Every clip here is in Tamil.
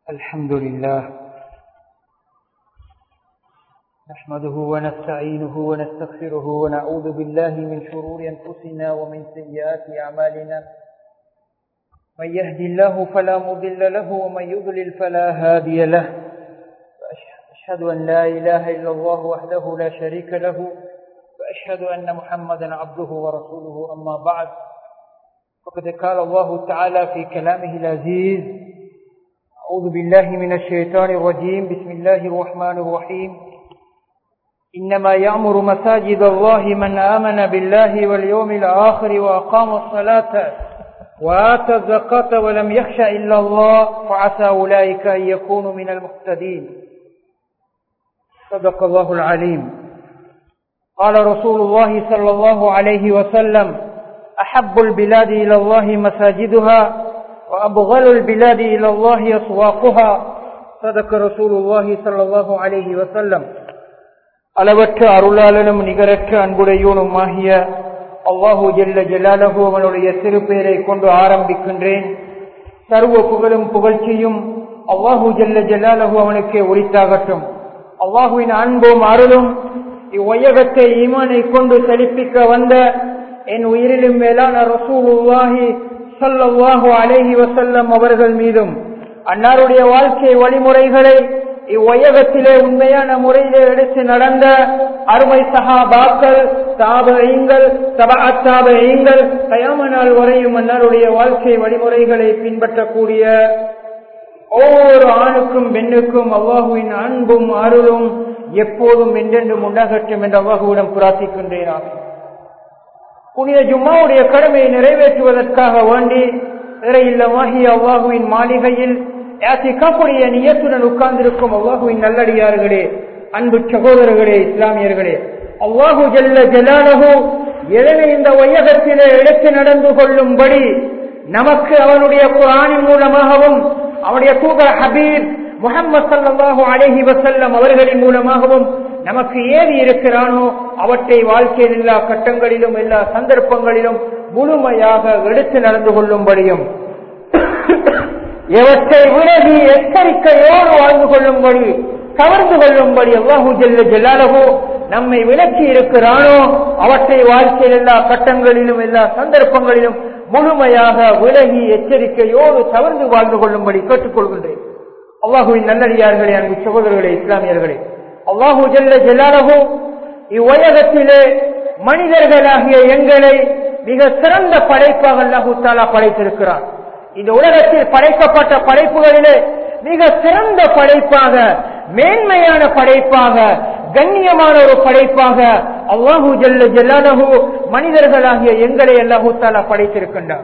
الحمد لله نحمده ونستعينه ونستغفره ونعوذ بالله من شرور أنفسنا ومن سيئات أعمالنا من يهدي الله فلا مضل له ومن يضلل فلا هادي له أشهد أن لا إله إلا الله وحده لا شريك له وأشهد أن محمدا عبده ورسوله أما بعد فقد قال الله تعالى في كلامه العزيز أعوذ بالله من الشيطان الرجيم بسم الله الرحمن الرحيم إنما يعمر مساجد الله من آمن بالله واليوم الآخر وأقام الصلاة وآتى الزكاة ولم يخش إلا الله فعسى أولئك أن يكونوا من المهتدين صدق الله العليم قال رسول الله صلى الله عليه وسلم أحب البلاد إلى الله مساجدها وأبغل البلاد إلى الله أسواقها صدق رسول الله صلى الله عليه وسلم அளவற்ற அருளாளனும் நிகரற்ற அன்புடையோனும் ஆகிய அல்லாஹூ ஜெல்ல ஜலாலஹு அவனுடைய திருப்பெயரை கொண்டு ஆரம்பிக்கின்றேன் சர்வ புகழும் புகழ்ச்சியும் அல்லாஹூ ஜெல்ல ஜலாலஹு அவனுக்கே ஒளித்தாகட்டும் அல்லாஹுவின் அன்பும் அருளும் இவ்வையகத்தை ஈமானை கொண்டு செழிப்பிக்க வந்த என் உயிரிலும் மேலான ரசூலுல்லாஹி சல்லாஹூ அலேஹி வசல்லம் அவர்கள் மீதும் அன்னாருடைய வாழ்க்கை வழிமுறைகளை இவ்வையகத்திலே உண்மையான முறையிலே எடுத்து நடந்த அருமை சகாபாக்கள் தாபங்கள் தபாத்தாபங்கள் கயாம நாள் வரையும் அன்னாருடைய வாழ்க்கை வழிமுறைகளை பின்பற்றக்கூடிய ஒவ்வொரு ஆணுக்கும் பெண்ணுக்கும் அவ்வாஹுவின் அன்பும் அருளும் எப்போதும் என்றென்றும் உண்டாகட்டும் என்று அவ்வாஹுவிடம் பிரார்த்திக்கின்றேன் புனித ஜும்மாவுடைய கடமையை நிறைவேற்றுவதற்காக வேண்டி நிறையில்லமாகிய அவ்வாஹுவின் மாளிகையில் யாத்திகப்புடைய நியத்துடன் உட்கார்ந்திருக்கும் அவ்வாஹுவின் நல்லடியார்களே அன்பு சகோதரர்களே இஸ்லாமியர்களே அவ்வாஹு ஜல்ல ஜலாலகு எதனை இந்த வையகத்திலே எடுத்து நடந்து கொள்ளும்படி நமக்கு அவனுடைய குரானின் மூலமாகவும் அவனுடைய தூதர் ஹபீப் முகமது சல்லாஹூ அலஹி வசல்லம் அவர்களின் மூலமாகவும் நமக்கு ஏறி இருக்கிறானோ அவற்றை வாழ்க்கையில் எல்லா கட்டங்களிலும் எல்லா சந்தர்ப்பங்களிலும் முழுமையாக எடுத்து நடந்து கொள்ளும்படியும் எவற்றை விலகி எச்சரிக்கையோடு வாழ்ந்து கொள்ளும்படி கவர்ந்து கொள்ளும்படி அல்லாஹூ ஜெல்ல ஜெல்லாலகோ நம்மை விலக்கி இருக்கிறானோ அவற்றை வாழ்க்கையில் எல்லா கட்டங்களிலும் எல்லா சந்தர்ப்பங்களிலும் முழுமையாக விலகி எச்சரிக்கையோடு தவறுந்து வாழ்ந்து கொள்ளும்படி கேட்டுக்கொள்கின்றேன் அல்லாஹுவின் நல்லடியார்களே அன்பு சகோதரர்களே இஸ்லாமியர்களே அல்லாஹூ ஜெல்ல ஜெல்லாலகோ இவ்வுலகத்திலே மனிதர்களாகிய எங்களை மிக சிறந்த படைப்பாக அல்லாஹூ தாலா படைத்திருக்கிறார் இந்த உலகத்தில் படைக்கப்பட்ட படைப்புகளிலே மிக சிறந்த படைப்பாக மேன்மையான படைப்பாக கண்ணியமான ஒரு படைப்பாக அல்லாஹூ ஜல்ல ஜல்லாலஹு மனிதர்களாகிய எங்களை அல்லாஹூ தாலா படைத்திருக்கின்றார்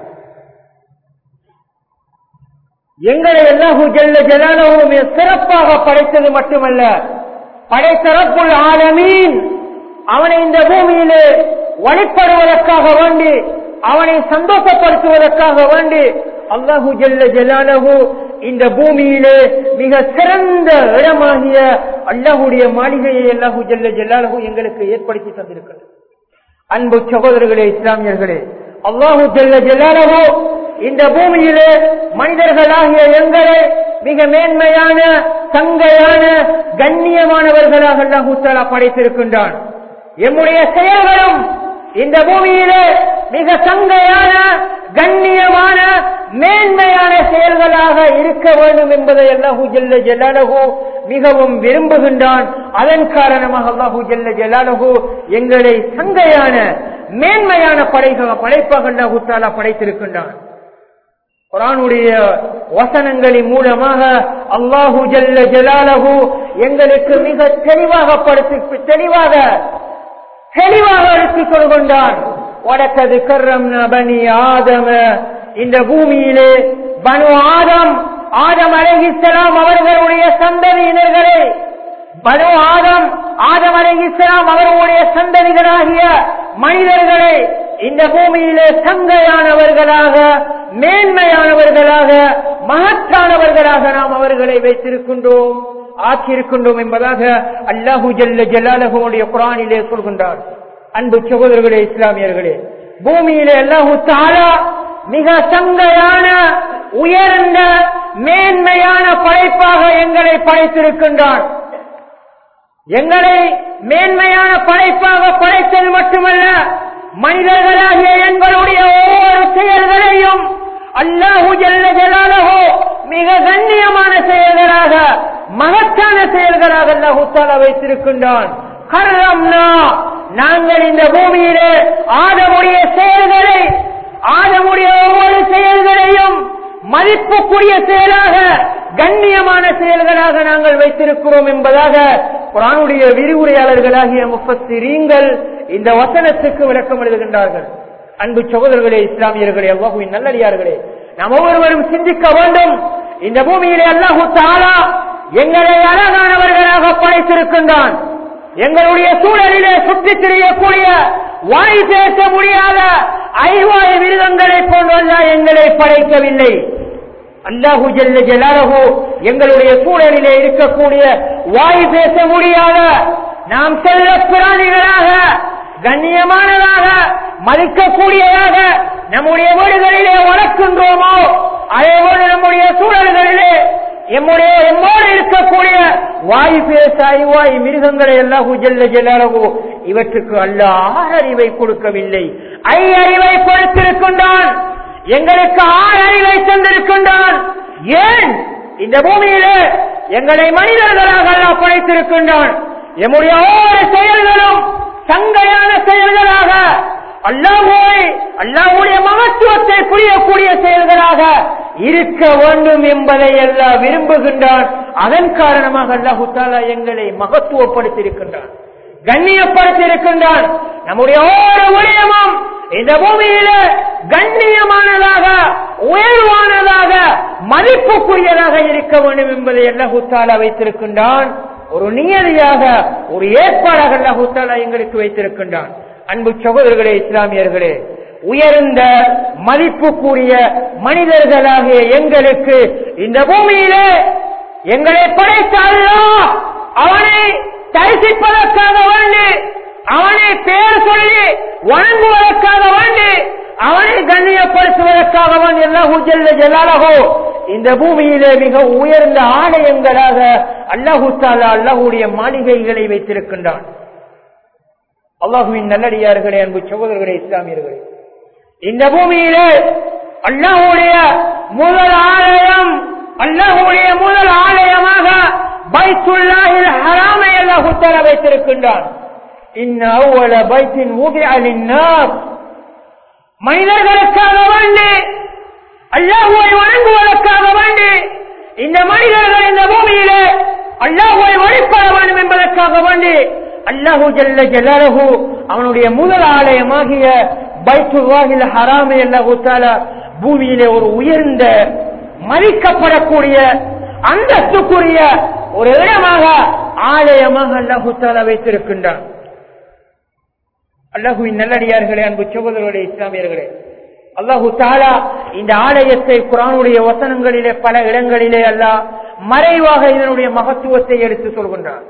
எங்களை அல்லாஹூ ஜல்ல ஜலாலஹு சிறப்பாக படைத்தது மட்டுமல்ல படைத்தரப்புள் ஆலமீன் அவனை இந்த பூமியிலே வழிபடுவதற்காக வேண்டி அவனை சந்தோஷப்படுத்துவதற்காக வேண்டி அல்லாஹு ஜல்ல ஜலாலஹு இந்த பூமியிலே மிக சிறந்த இடமாகிய அல்லாஹுடைய மாளிகையை அல்லாஹு ஜல்ல ஜலாலஹு எங்களுக்கு ஏற்படுத்தி தந்திருக்கிறது அன்பு சகோதரர்களே இஸ்லாமியர்களே அல்லாஹு ஜல்ல ஜலாலஹு இந்த பூமியிலே மனிதர்களாகிய எங்களை மிக மேன்மையான தங்கையான கண்ணியமானவர்களாக அல்லாஹு தாலா படைத்திருக்கின்றான் எம்முடைய செயல்களும் இந்த பூமியிலே மிக சங்கையான கண்ணியமான மேன்மையான செயல்களாக இருக்க வேண்டும் என்பதை அல்லாஹூ ஜெல்ல ஜலாலஹு மிகவும் விரும்புகின்றான் அதன் காரணமாக அல்லாஹூ ஜெல்ல ஜலாலஹு எங்களை சங்கையான மேன்மையான படைக படைப்பாக அல்லாஹூ தாலா படைத்திருக்கின்றான் குரானுடைய வசனங்களின் மூலமாக அல்லாஹு ஜல்ல ஜலாலஹு எங்களுக்கு மிக தெளிவாக படுத்தி தெளிவாக தெளிவாக எடுத்துக் கொள்கின்றான் வடக்கது கர்ரம் பனி ஆதம இந்த பூமியிலே பனு ஆதம் ஆதம் அலகிஸ்லாம் அவர்களுடைய சந்ததியினர்களே பனு ஆதம் ஆதம் அலகிஸ்லாம் அவர்களுடைய சந்ததிகளாகிய மனிதர்களை இந்த பூமியிலே சங்கையானவர்களாக மேன்மையானவர்களாக மகத்தானவர்களாக நாம் அவர்களை வைத்திருக்கின்றோம் ஆக்கியிருக்கின்றோம் என்பதாக அல்லாஹு ஜல்ல ஜல்லாலகுடைய குரானிலே சொல்கின்றார் அன்பு சகோதரர்களே இஸ்லாமியர்களே பூமியிலே அல்லாஹு தாலா மிக சங்கையான உயர்ந்த மேன்மையான படைப்பாக எங்களை படைத்திருக்கின்றான் எங்களை மேன்மையான படைப்பாக படைத்தது மட்டுமல்ல மனிதர்களாகிய எங்களுடைய ஒவ்வொரு செயல்களையும் அல்லாஹு ஜல்ல ஜலாலஹோ மிக கண்ணியமான செயல்களாக மகத்தான செயல்களாக அல்லாஹு தாலா வைத்திருக்கின்றான் கர்ரம்னா நாங்கள் இந்த பூமியிலே ஆதமுடைய செயல்களை ஆதமுடைய ஒவ்வொரு செயல்களையும் மதிப்புக்குரிய செயலாக கண்ணியமான செயல்களாக நாங்கள் வைத்திருக்கிறோம் என்பதாக குரானுடைய விரிவுரையாளர்களாகிய முப்பத்திரீங்கள் இந்த வசனத்துக்கு விளக்கம் எழுதுகின்றார்கள் அன்பு சகோதரர்களே இஸ்லாமியர்களே அல்லாஹுவின் நல்லடியார்களே நாம் ஒவ்வொருவரும் சிந்திக்க வேண்டும் இந்த பூமியிலே அல்லாஹு தாலா எங்களை அழகானவர்களாக படைத்திருக்கின்றான் எங்களுடைய சூழலிலே சுற்றித் திரியக்கூடிய வாய் பேச முடியாத ஐவாய மிருகங்களை போன்றல்ல எங்களை படைக்கவில்லை அல்லாஹு ஜல்ல ஜலாலஹு எங்களுடைய சூழலிலே இருக்கக்கூடிய வாய் பேச முடியாத நாம் செல்ல பிராணிகளாக கண்ணியமானதாக மதிக்கக்கூடியதாக நம்முடைய வீடுகளிலே வளர்க்கின்றோமோ அதேபோல நம்முடைய சூழல்களிலே எம்முடைய எம்மோடு இருக்கக்கூடிய வாய் பேச ஐவாய் மிருகங்களை எல்லாம் ஜல்ல ஜலாலஹு இவற்றுக்கு அல்ல ஆறறிவை கொடுக்கவில்லை ஐ அறிவை கொடுத்திருக்கின்றான் எங்களுக்கு ஆறு அறிவை தந்திருக்கின்றான் ஏன் இந்த பூமியிலே எங்களை மனிதர்களாக அல்லாஹ் படைத்திருக்கின்றான் எம்முடைய ஒவ்வொரு செயல்களும் சங்கையான செயல்களாக அல்லாஹோய் அல்லாஹுடைய மகத்துவத்தை புரியக்கூடிய செயல்களாக இருக்க வேண்டும் என்பதை எல்லாம் விரும்புகின்றான் அதன் காரணமாக அல்லாஹு தாலா எங்களை மகத்துவப்படுத்தியிருக்கின்றான் கண்ணியப்படுத்தியிருக்கின்றான் நம்முடைய ஒவ்வொரு விடயமும் இந்த பூமியில கண்ணியமானதாக உயர்வானதாக மதிப்புக்குரியதாக இருக்க வேண்டும் என்பதை அல்லாஹு தாலா வைத்திருக்கின்றான் ஒரு நியதியாக ஒரு ஏற்பாடாக அல்லாஹு தாலா எங்களுக்கு வைத்திருக்கின்றான் அன்பு சகோதரர்களே இஸ்லாமியர்களே உயர்ந்த மதிப்புக்குரிய மனிதர்களாகிய எங்களுக்கு இந்த பூமியிலே எங்களை படைத்த அல்லாஹ் அவனை தரிசிப்பதற்காக வேண்டி அவனை பேர் சொல்லி வணங்குவதற்காக வேண்டி அவனை கண்ணியப்படுத்துவதற்காக வேண்டி அல்லாஹு ஜல்ல ஜலாலஹோ இந்த பூமியிலே மிக உயர்ந்த ஆலயங்களாக அல்லாஹு தாலா அல்லாஹுடைய மாளிகைகளை வைத்திருக்கின்றான் அல்லாஹுவின் நல்லடியார்களே அன்பு சகோதரர்களே இஸ்லாமியர்களே இந்த பூமியிலே அல்லாஹுடைய முதல் ஆலயம் அல்லாஹுடைய முதல் ஆலயமாக பைத்துல்லாஹில் ஹராமை அல்லாஹு தஆலா வைத்திருக்கின்றான் இன்ன அவ்வள பைத்தின் ஊபிஅ லின்னாஸ் மனிதர்களுக்காக வேண்டி அல்லாஹுவை வணங்குவதற்காக வேண்டி இந்த மனிதர்கள் இந்த பூமியிலே அல்லாஹுவை வழிபட வேண்டும் என்பதற்காக வேண்டி அல்லாஹு ஜல்ல ஜலாலஹு அவனுடைய முதல் ஆலயமாகிய பைத்துல்லாஹில் ஹராமை அல்லாஹு தாலா பூமியிலே ஒரு உயர்ந்த மதிக்கப்படக்கூடிய அந்தஸ்துக்குரிய ஒரு இடமாக ஆலயமாக அல்லாஹு தாலா வைத்திருக்கின்றான் அல்லாஹுவின் நல்லடியார்களே அன்பு சகோதரர்களே இஸ்லாமியர்களே அல்லாஹு தாலா இந்த ஆலயத்தை குரானுடைய வசனங்களிலே பல இடங்களிலே அல்லாஹ் மறைவாக இதனுடைய மகத்துவத்தை எடுத்து சொல்கின்றான்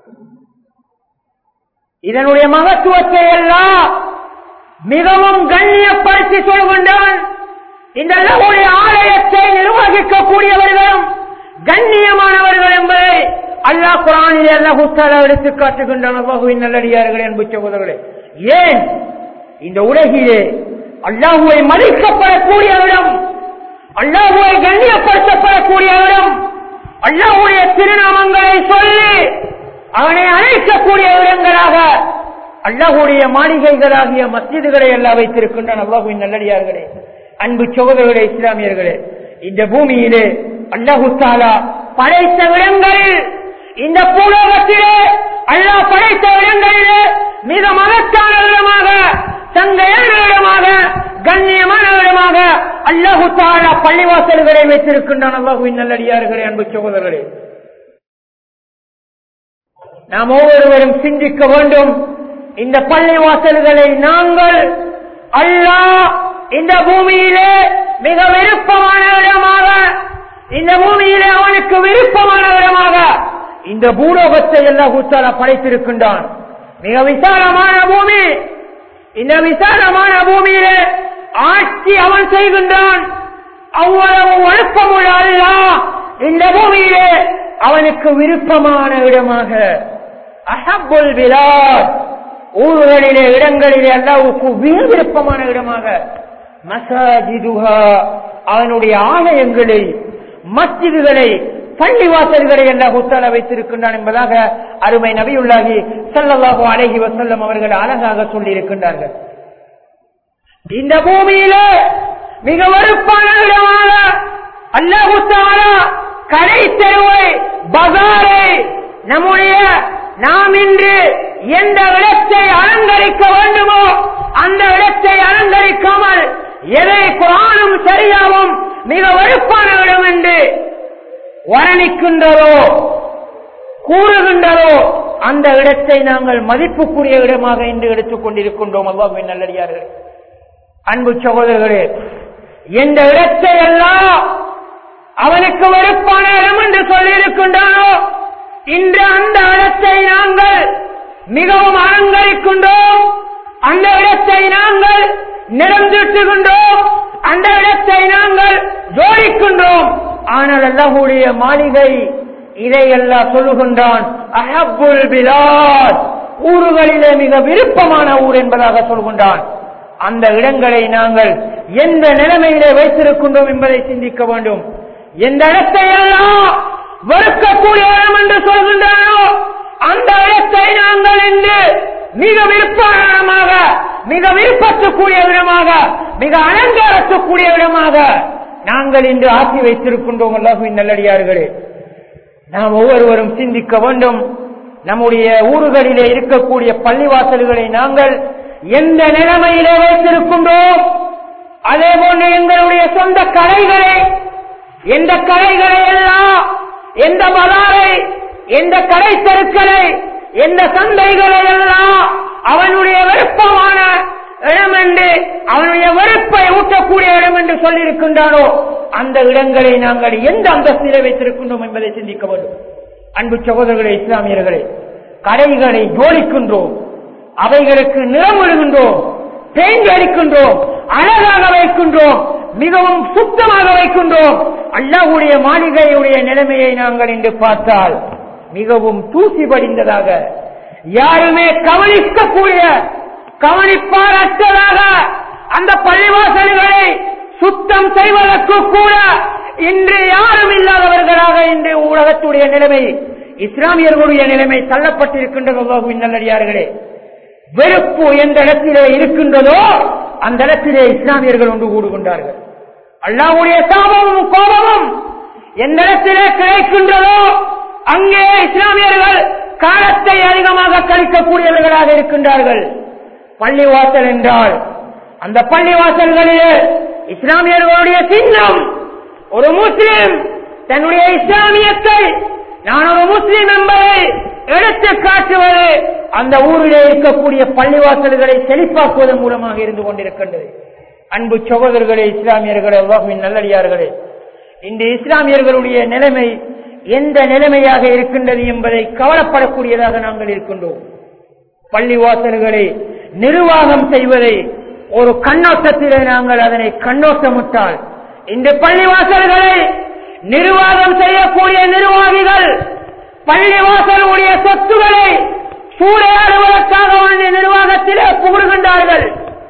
இதனுடைய மகத்துவத்தை எல்லாம் மிகவும் கண்ணியப்படுத்தி சொல்கின்றான் இந்த அல்லாஹுடைய ஆலயத்தை நிர்வகிக்கக்கூடியவர்களும் கண்ணியமானவர்கள் என்பதை அல்லாஹ் குரானிலே அல்லாஹு தாலா எடுத்து காட்டுகின்றான் அல்லாஹுவின் நல்லடியார்களே அன்பு சகோதரர்களே ஏன் இந்த உலகிலே அல்லாஹுவை மதிக்கப்படக்கூடிய இடம் அல்லாஹுவை கண்ணியப்படுத்தப்படக்கூடிய இடம் அல்லாஹுடைய திருநாமங்களை சொல்லி அவனை அழைக்கக்கூடிய இடங்களாக அல்லாஹுடைய மாளிகைகளாகிய மஸ்ஜிதுகளை எல்லாம் வைத்திருக்கின்றான் அல்லாஹுவின் நல்லடியார்களே அன்பு சகோதரர்களே இஸ்லாமியர்களே இந்த பூமியிலே அல்லாஹு தாலா படைத்த இடங்களில் இந்த பூலோகத்திலே அல்லாஹ் படைத்த இடங்களிலே மிக மகத்தான இடமாக தங்கையான இடமாக கண்ணியமான இடமாக அல்லாஹு தாலா பள்ளிவாசல்களை வைத்திருக்கின்றான் அல்லாஹுவின் நல்லடியார்களே அன்பு சகோதரர்களே நாம் ஒவ்வொருவரும் சிந்திக்க வேண்டும் இந்த பள்ளிவாசல்களை நாங்கள் அல்லாஹ் இந்த பூமியிலே மிக விருப்பமான இடமாக இந்த பூமியிலே அவனுக்கு விருப்பமான இடமாக இந்த பூலோகத்தை எல்லாம் உத்தால படைத்திருக்கின்றான் மிக விசாலமான பூமி இந்த விசாலமான பூமியிலே ஆட்சி அவன் செய்கின்றான் அவ்வளவு ஒழுக்கமுள்ள அல்லாஹ் இந்த பூமியிலே அவனுக்கு விருப்பமான இடமாக அஹப்புல் விலாத் ஊர்களிலே இடங்களிலே அல்லாவுக்கு மிக விருப்பமான இடமாக மசாஜிதுஹா அவனுடைய ஆலயங்களை மஸ்ஜிதுகளை பள்ளிவாசல்களை எல்லாம் உத்தால வைத்திருக்கின்றான் என்பதாக அருமை நபியுள்ளாகி ஸல்லல்லாஹு அலைஹி வஸல்லம் அவர்கள் அழகாக சொல்லி இருக்கின்றார்கள் இந்த பூமியிலே மிக வெறுப்பான இடமாக அல்லாஹு தஆலா கடை தெருவை பஜாரை நம்முடைய நாம் இன்று எந்த இடத்தை அலங்கரிக்க வேண்டுமோ அந்த இடத்தை அலங்கரிக்காமல் எதை குரானும் சரியாவும் மிக வெறுப்பான இடம் என்று வர்ணிக்கின்றதோ கூறுகின்றதோ அந்த இடத்தை நாங்கள் மதிப்புக்குரிய இடமாக இன்று எடுத்துக் கொண்டிருக்கின்றோம் அல்லாஹ்வின் நல்லடியார்கள் அன்பு சகோதரர்களே எந்த இடத்தை எல்லாம் அவனுக்கு வெறுப்பான இடம் என்று சொல்லியிருக்கின்றானோ இன்று அந்த இடத்தை நாங்கள் மிகவும் அலங்கரிக்கின்றோம் அந்த இடத்தை நாங்கள் நிறந்திட்டுகின்றோம் அந்த இடத்தை நாங்கள் ஜோடிக்கின்றோம் ஆனால் அல்லாஹுடைய மாளிகை இதை எல்லாம் சொல்லுகின்றான் அஹப்புல் பிலாத் ஊர்களிலே மிக விருப்பமான ஊர் என்பதாக சொல்கின்றான் அந்த இடங்களை நாங்கள் எந்த நிலைமையிலே வைத்திருக்கின்றோம் என்பதை சிந்திக்க வேண்டும் எந்த இடத்தை எல்லாம் வெறுக்கக்கூடிய இடம் என்று சொல்கின்றனோ அந்த இடத்தை நாங்கள் இன்று மிக விருப்பமாக மிக விருப்பத்துக்குரிய விடமாக மிக அலங்காரத்துக்குரிய விடமாக நாங்கள் இன்று ஆக்கி வைத்திருக்கின்றோம் அல்லாஹுவின் நல்லடியார்களே நாம் ஒவ்வொருவரும் சிந்திக்க வேண்டும் நம்முடைய ஊர்களிலே இருக்கக்கூடிய பள்ளிவாசல்களை நாங்கள் எந்த நிலைமையிலே வைத்திருக்கின்றோம் அதே போன்று எங்களுடைய சொந்த கடைகளை எந்த கடைகளை எல்லாம் எந்த பலாரை எந்த கடை தெருக்களை எந்த சந்தைகளை எல்லாம் அவனுடைய விருப்பமான இடம் என்று அவனுடைய வெறுப்பை ஊட்டக்கூடிய இடம் என்று சொல்லியிருக்கின்றானோ அந்த இடங்களை நாங்கள் எந்த அந்தஸ்திலே வைத்திருக்கின்றோம் என்பதை சிந்திக்க வேண்டும் அன்பு சகோதரர்களே இஸ்லாமியர்களே கடைகளை ஜோடிக்கின்றோம் அவைகளுக்கு நிறம் விடுகின்றோம் பெயிண்ட் அடிக்கின்றோம் அழகாக வைக்கின்றோம் மிகவும் சுத்தமாக வைக்கின்றோம் அல்லாஹுடைய மாளிகையுடைய நிலைமையை நாங்கள் இன்று பார்த்தால் மிகவும் தூசி படிந்ததாக யாருமே கவனிக்கக்கூடிய கவனிப்பாரற்றதாக அந்த பள்ளிவாசல்களை சுத்தம் செய்வதற்கு கூட இன்று யாரும் இல்லாதவர்களாக இன்று உலகத்துடைய நிலைமை இஸ்லாமியர்களுடைய நிலைமை தள்ளப்பட்டிருக்கின்றது நல்லடியார்களே வெறுப்பு எந்த இடத்திலே இருக்கின்றதோ அந்த இடத்திலே இஸ்லாமியர்கள் ஒன்று கூடுகின்றார்கள் அல்லாவுடைய சாபமும் கோபமும் எந்த இடத்திலே கிடைக்கின்றதோ அங்கே இஸ்லாமியர்கள் காலத்தை அதிகமாக கழிக்கக்கூடியவர்களாக இருக்கின்றார்கள் பள்ளிவாசல் என்றால் அந்த பள்ளிவாசல்களிலே இஸ்லாமியர்களுடைய சின்னம் ஒரு முஸ்லிம் தன்னுடைய இஸ்லாமியத்தை நான் ஒரு முஸ்லிம் என்பதை எடுத்து காட்டுவது அந்த ஊரிலே இருக்கக்கூடிய பள்ளிவாசல்களை செழிப்பாக்குவதன் மூலமாக இருந்து கொண்டிருக்கின்றது அன்பு சகோதரர்களே இஸ்லாமியர்களே அல்லாஹின் நல்லடியார்களே இந்த இஸ்லாமியர்களுடைய நிலைமை எந்த நிலைமையாக இருக்கின்றது என்பதை கவலைப்படக்கூடியதாக நாங்கள் இருக்கின்றோம் பள்ளிவாசல்களை நிர்வாகம் செய்வதை ஒரு கண்ணோட்டத்திலே நாங்கள் அதனை கண்ணோட்டமிட்டால் இந்த பள்ளிவாசல்களை நிர்வாகம் செய்யக்கூடிய நிர்வாகிகள் பள்ளிவாசலுடைய சொத்துக்களை சூறையாடுவதற்காக வேண்டிய நிர்வாகத்திலே புகழ்கின்றார்கள்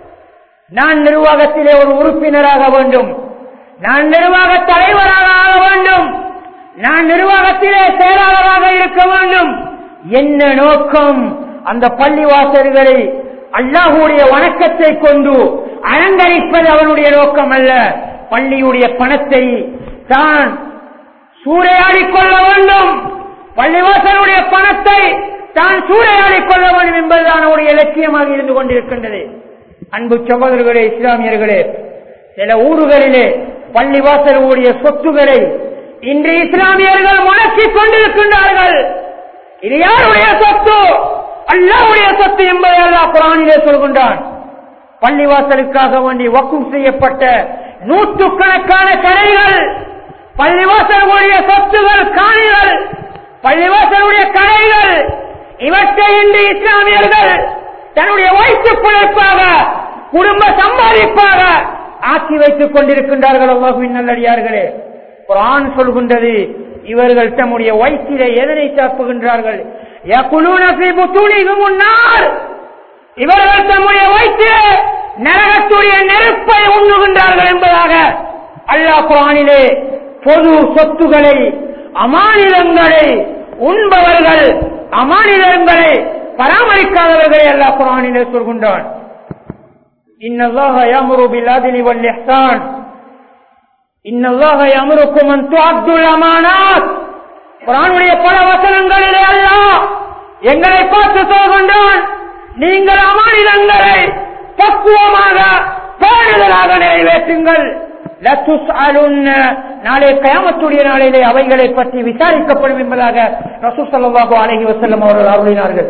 நான் நிர்வாகத்திலே ஒரு உறுப்பினராக வேண்டும் நான் நிர்வாக தலைவராக ஆக வேண்டும் நான் நிர்வாகத்திலே செயலாளராக இருக்க வேண்டும் என்ன நோக்கம் அந்த பள்ளிவாசல்களை அல்லாஹுடைய வணக்கத்தை கொண்டு அலங்கரிப்பது அவனுடைய நோக்கம் அல்ல பள்ளியுடைய பணத்தை தான் சூறையாடிக் கொள்ள வேண்டும் பள்ளிவாசலுடைய பணத்தை தான் சூறையாடிக் கொள்ள வேண்டும் என்பதுதான் அவருடைய இலட்சியமாக இருந்து கொண்டிருக்கின்றது அன்பு சகோதரர்களே இஸ்லாமியர்களே சில ஊர்களிலே பள்ளிவாசலுடைய சொத்துக்களை இன்று இஸ்லாமியர்கள் முழக்கிக் கொண்டிருக்கின்றார்கள் இது யாருடைய சொத்து அல்லாவுடைய சொத்து என்பதை அல்லாஹ் குரானிலே சொல்கின்றான் பள்ளிவாசலுக்காக வேண்டி வக்கும் செய்யப்பட்ட நூற்றுக்கணக்கான கடைகள் பள்ளிவாசலுடைய சொத்துகள் காணிகள் பள்ளிவாசலுடைய கடைகள் இவற்றை இன்று இஸ்லாமியர்கள் தன்னுடைய வயிற்று பிழைப்பாக குடும்ப சம்பாதிப்பாக ஆக்கி வைத்துக் கொண்டிருக்கின்றார்கள் அல்லாஹுவின் நல்லடியார்களே குரான் சொல்கின்றது இவர்கள் தம்முடைய வயிற்றிலே எதனை சாப்புகின்றார்கள் யகுலூன ஃபீ புத்தூனிஹிம் முன்னார் இவர்கள் தம்முடைய வயிற்றிலே நரகத்துடைய நெருப்பை உண்ணுகின்றார்கள் என்பதாக அல்லாஹ் குரானிலே பொது சொத்துக்களை அமானிதங்களை உண்பவர்கள் அமானிதங்களை பராமரிக்காதவர்களை அல்லாஹ் குரானிலே சொல்கின்றான் இன்னல்லாஹ யாமுரு பில் அத்லி வல் இஹ்சான் இன்னல்லாஹ யாமுருக்கும் அன் துஅத்துல் அமானாத் குர்ஆனுடைய பல வசனங்களிலே அல்லாஹ் எங்களை பார்த்து சொல்கின்றான் நீங்கள் அமானிதங்களை பக்குவமாக பேணுதலாக நிறைவேற்றுங்கள் லத்துஸ்அலுன்ன நாளை கயாமத்துடைய நாளிலே அவைகளை பற்றி விசாரிக்கப்படும் என்பதாக ரசூல் ஸல்லல்லாஹு அலைஹி வஸல்லம் அவர்கள் அருளினார்கள்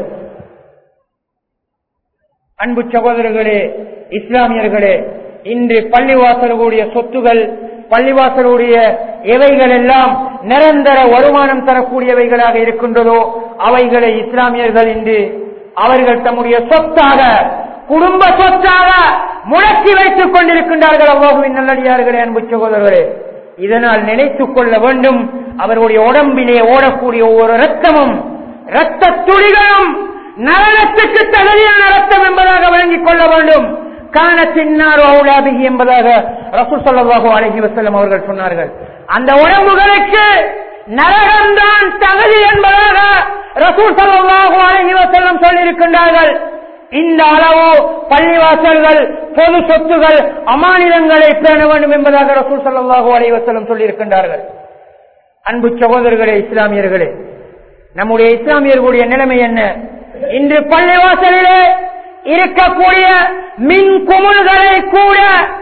அன்பு சகோதரர்களே இஸ்லாமியர்களே இன்று பள்ளிவாசலுடைய சொத்துகள் பள்ளிவாசலுடைய எவைகள் எல்லாம் நிரந்தர வருமானம் தரக்கூடியவைகளாக இருக்கின்றதோ அவைகளை இஸ்லாமியர்கள் இன்று அவர்கள் தம்முடைய சொத்தாக குடும்ப சொத்தாக முடக்கி வைத்துக் கொண்டிருக்கின்றார்கள் அவ்வாஹுவின் நல்லடியார்களே அன்பு சகோதரர்களே இதனால் நினைத்துக் கொள்ள வேண்டும் அவருடைய உடம்பிலே ஓடக்கூடிய ஒவ்வொரு ரத்தமும் ரத்த துளிகளும் நரகத்துக்கு தகுதியான ரத்தம் என்பதாக விளங்கிக் கொள்ள வேண்டும் காணத்தின்னாரோ அவுலாபிகி என்பதாக ரசூல் ஸல்லல்லாஹு அலைஹி வஸல்லம் அவர்கள் சொன்னார்கள் அந்த உடம்புகளுக்கு நரகம்தான் தகுதி என்பதாக ரசூல் ஸல்லல்லாஹு அலைஹி வஸல்லம் சொல்லியிருக்கின்றார்கள் இந்த அளவு பள்ளிவாசல்கள் பொது சொத்துகள் அமானிதங்களை பேண வேண்டும் என்பதாக ரசூல் ஸல்லல்லாஹு அலைஹி வஸல்லம் சொல்லியிருக்கின்றார்கள் அன்பு சகோதரர்களே இஸ்லாமியர்களே நம்முடைய இஸ்லாமியர்களுடைய நிலைமை என்ன இன்று பள்ளிவாசலிலே இருக்கக்கூடிய மின் குமுள்களை கூட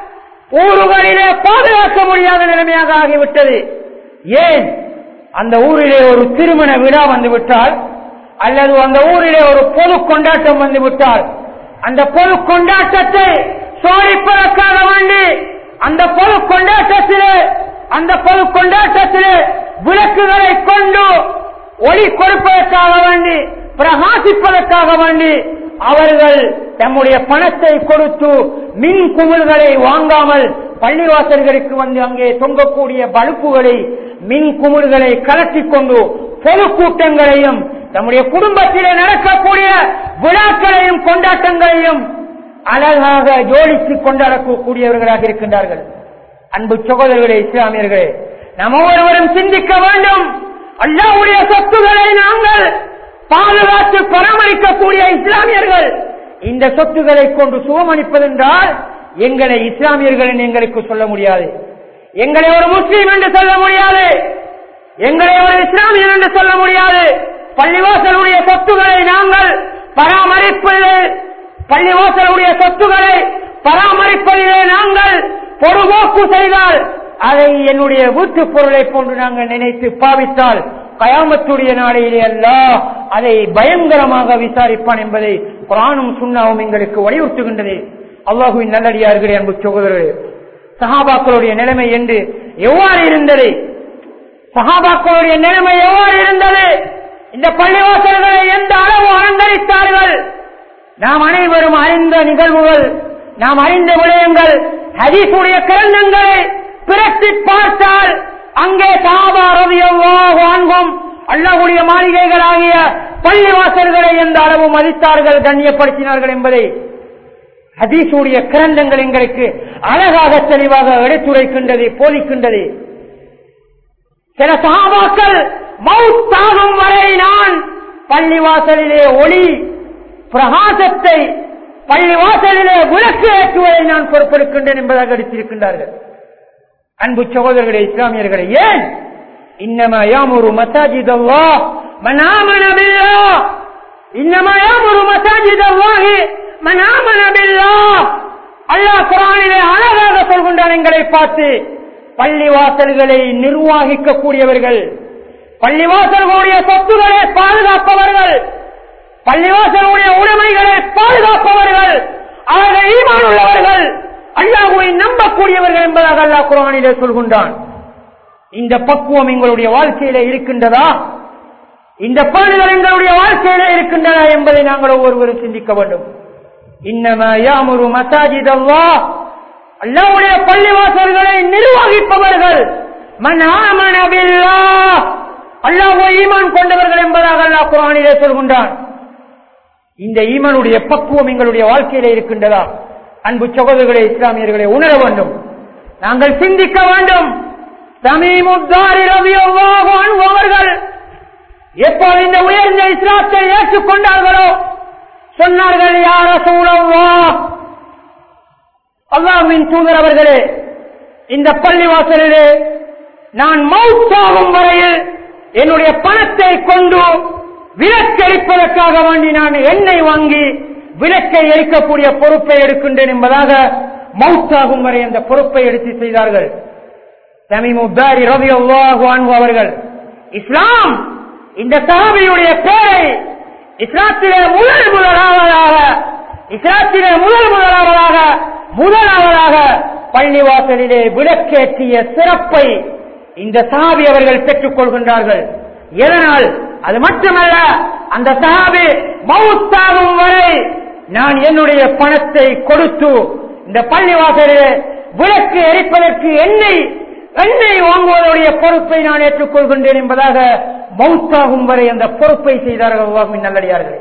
ஊருகளிலே பாதுகாக்க முடியாத நிலைமையாக ஆகிவிட்டது ஏன் அந்த ஊரிலே ஒரு திருமண விழா வந்துவிட்டால் அல்லது அந்த ஊரிலே ஒரு பொது கொண்டாட்டம் வந்துவிட்டால் அந்த பொது கொண்டாட்டத்தை சோதிப்பதற்காக வேண்டி அந்த பொது கொண்டாட்டத்திலே அந்த பொது கொண்டாட்டத்திலே விளக்குகளை கொண்டு ஒளி கொடுப்பதற்காக வேண்டி பிரகாசிப்பதற்காக வேண்டி அவர்கள் தம்முடைய பணத்தை கொடுத்து மின் குமிழ்களை வாங்காமல் பள்ளிவாசல்களுக்கு வந்து அங்கே தொங்கக்கூடிய பழுப்புகளை மின் குமிழ்களை கலட்டிக் கொண்டு பொது கூட்டங்களையும் தம்முடைய குடும்பத்திலே நடக்கக்கூடிய விழாக்களையும் கொண்டாட்டங்களையும் அழகாக ஜோடித்து கொண்டாடக்கூடியவர்களாக இருக்கின்றார்கள் அன்பு சகோதரர்களே இஸ்லாமியர்களே நாம் ஒவ்வொருவரும் சிந்திக்க வேண்டும் அல்லாவுடைய சொத்துக்களை நாங்கள் பாதுகாத்து பராமரிக்கக்கூடிய இஸ்லாமியர்கள் இந்த சொத்துக்களை கொண்டு சுகமளிப்பதென்றால் எங்களை இஸ்லாமியர்கள் என்று எங்களுக்கு சொல்ல முடியாது எங்களை ஒரு முஸ்லீம் என்று சொல்ல முடியாது எங்களை ஒரு இஸ்லாமியர் என்று சொல்ல முடியாது பள்ளிவாசலுடைய சொத்துக்களை நாங்கள் பராமரிப்பதிலே பள்ளிவாசலுடைய சொத்துக்களை பராமரிப்பதிலே நாங்கள் பொறுபோக்கு செய்தால் அதை என்னுடைய வீட்டு பொருளை போன்று நாங்கள் நினைத்து பாவித்தால் கயாமத்துடைய நாளையிலே அல்ல அதை பயங்கரமாக விசாரிப்பான் என்பதை குரானும் சுண்ணாவும் எங்களுக்கு வலியுறுத்துகின்றது அல்லாஹுவின் நல்லடியார்களே அன்பு சகோதரர்களே சஹாபாக்களுடைய நிலைமை என்று எவ்வாறு இருந்தது சஹாபாக்களுடைய நிலைமை எவ்வாறு இருந்தது இந்த பள்ளிவாசல்களை எந்த அளவு அலங்கரித்தார்கள் நாம் அனைவரும் அறிந்த நிகழ்வுகள் நாம் அறிந்த விடயங்கள் ஹதீசுடைய கிரந்தங்களை பிரட்டி பார்த்தால் அங்கே சாபா ரவியவாகும் அல்லாஹுடைய மாளிகைகளாகிய பள்ளிவாசல்களை எந்த அளவு மதித்தார்கள் கண்ணியப்படுத்தினார்கள் என்பதை ஹதீசுடைய கிரந்தங்கள் எங்களுக்கு அழகாக தெளிவாக எடுத்துரைக்கின்றது போதிக்கின்றது சில சாபாக்கள் மவுத்தாகும் வரை நான் பள்ளிவாசலிலே ஒளி பிரகாசத்தை பள்ளிவாசலிலே விளக்கு ஏற்றுவதை நான் பொறுப்பெடுக்கின்றேன் என்பதாக எடுத்திருக்கின்றார்கள் அன்பு சகோதரர்களே இஸ்லாமியர்களே ஏன் இன்னமா யாமுரு மசாஜித் அல்லாஹ் மன் ஆமன பில்லாஹ் இன்னமா யாமுரு மசாஜித் அல்லாஹ் மன் ஆமன பில்லாஹ் அல்லாஹ் குர்ஆனிலே அழகாக சொல்கின்றான் எங்களை பார்த்து பள்ளிவாசல்களை நிர்வாகிக்க கூடியவர்கள் பள்ளிவாசல்களுடைய சொத்துக்களை பாதுகாப்பவர்கள் பள்ளிவாசலுடைய உடைமைகளை பாதுகாப்பவர்கள் அவர்கள் ஈமான் உள்ளவர்கள் அல்லாஹுவை நம்பக்கூடியவர்கள் என்பதாக அல்லாஹ் குரானிலே சொல்கின்றான் இந்த பக்குவம் எங்களுடைய வாழ்க்கையில இருக்கின்றதா இந்த பேணுதல் எங்களுடைய வாழ்க்கையில இருக்கின்றன என்பதை நாங்கள் ஒவ்வொருவரும் சிந்திக்க வேண்டும் இன்னம யாமுரு மசாஜித் அல்லாஹ் அல்லாவுடைய பள்ளிவாசல்களை நிர்வகிப்பவர்கள் மன் ஆமன பில்லாஹ் அல்லாஹ்வை ஈமான் கொண்டவர்கள் என்பதாக அல்லாஹ் குர்ஆனிலே சொல்கின்றான் இந்த ஈமானுடைய பக்குவம் எங்களுடைய வாழ்க்கையில இருக்கின்றதா அன்பு சகோதரர்களே இஸ்லாமியர்களை உணர வேண்டும் நாங்கள் சிந்திக்க வேண்டும் தமீமுத்தாரி ரலியல்லாஹு அன்ஹு அவர்கள் எப்போது இந்த உயர்ந்த இஸ்லாத்தை ஏற்றுக்கொண்டார்களோ சொன்னார்கள் யார சூழவா அல்லாஹ்வின் தூதர் அவர்களே இந்த பள்ளிவாசலிலே நான் மௌத்தாகும் வரையில் என்னுடைய பணத்தை கொண்டு விலக்கெடுப்பதற்காக வேண்டி நான் எண்ணெய் வாங்கி விலக்கை எரிக்கக்கூடிய பொறுப்பை எடுக்கின்றேன் என்பதாக மௌத்தாகும் வரை அந்த பொறுப்பை எடுத்து செய்தார்கள் தமிமுத்தாரி ரவி அல்லாஹு அவர்கள் இஸ்லாம் இந்த சாபியுடைய பேரை இஸ்லாத்திலே முதல் முதலாவதாக இஸ்லாத்திலே முதல் முதலாவதாக முதலாவதாக பள்ளிவாசலிலே விளக்கேற்றிய சிறப்பை இந்த சாபி அவர்கள் பெற்றுக் கொள்கின்றார்கள் எதனால் அது மட்டுமல்ல அந்த சாபி மவுத்தாகும் வரை நான் என்னுடைய பணத்தை கொடுத்து இந்த பள்ளிவாசலிலே விளக்கு எரிப்பதற்கு எண்ணெய் எண்ணெய் வாங்குவதனுடைய பொறுப்பை நான் ஏற்றுக்கொள்கின்றேன் என்பதாக மௌத்தாகும் வரை அந்த பொறுப்பை செய்தார்கள் அல்லாஹ்வின் நல்லடியார்கள்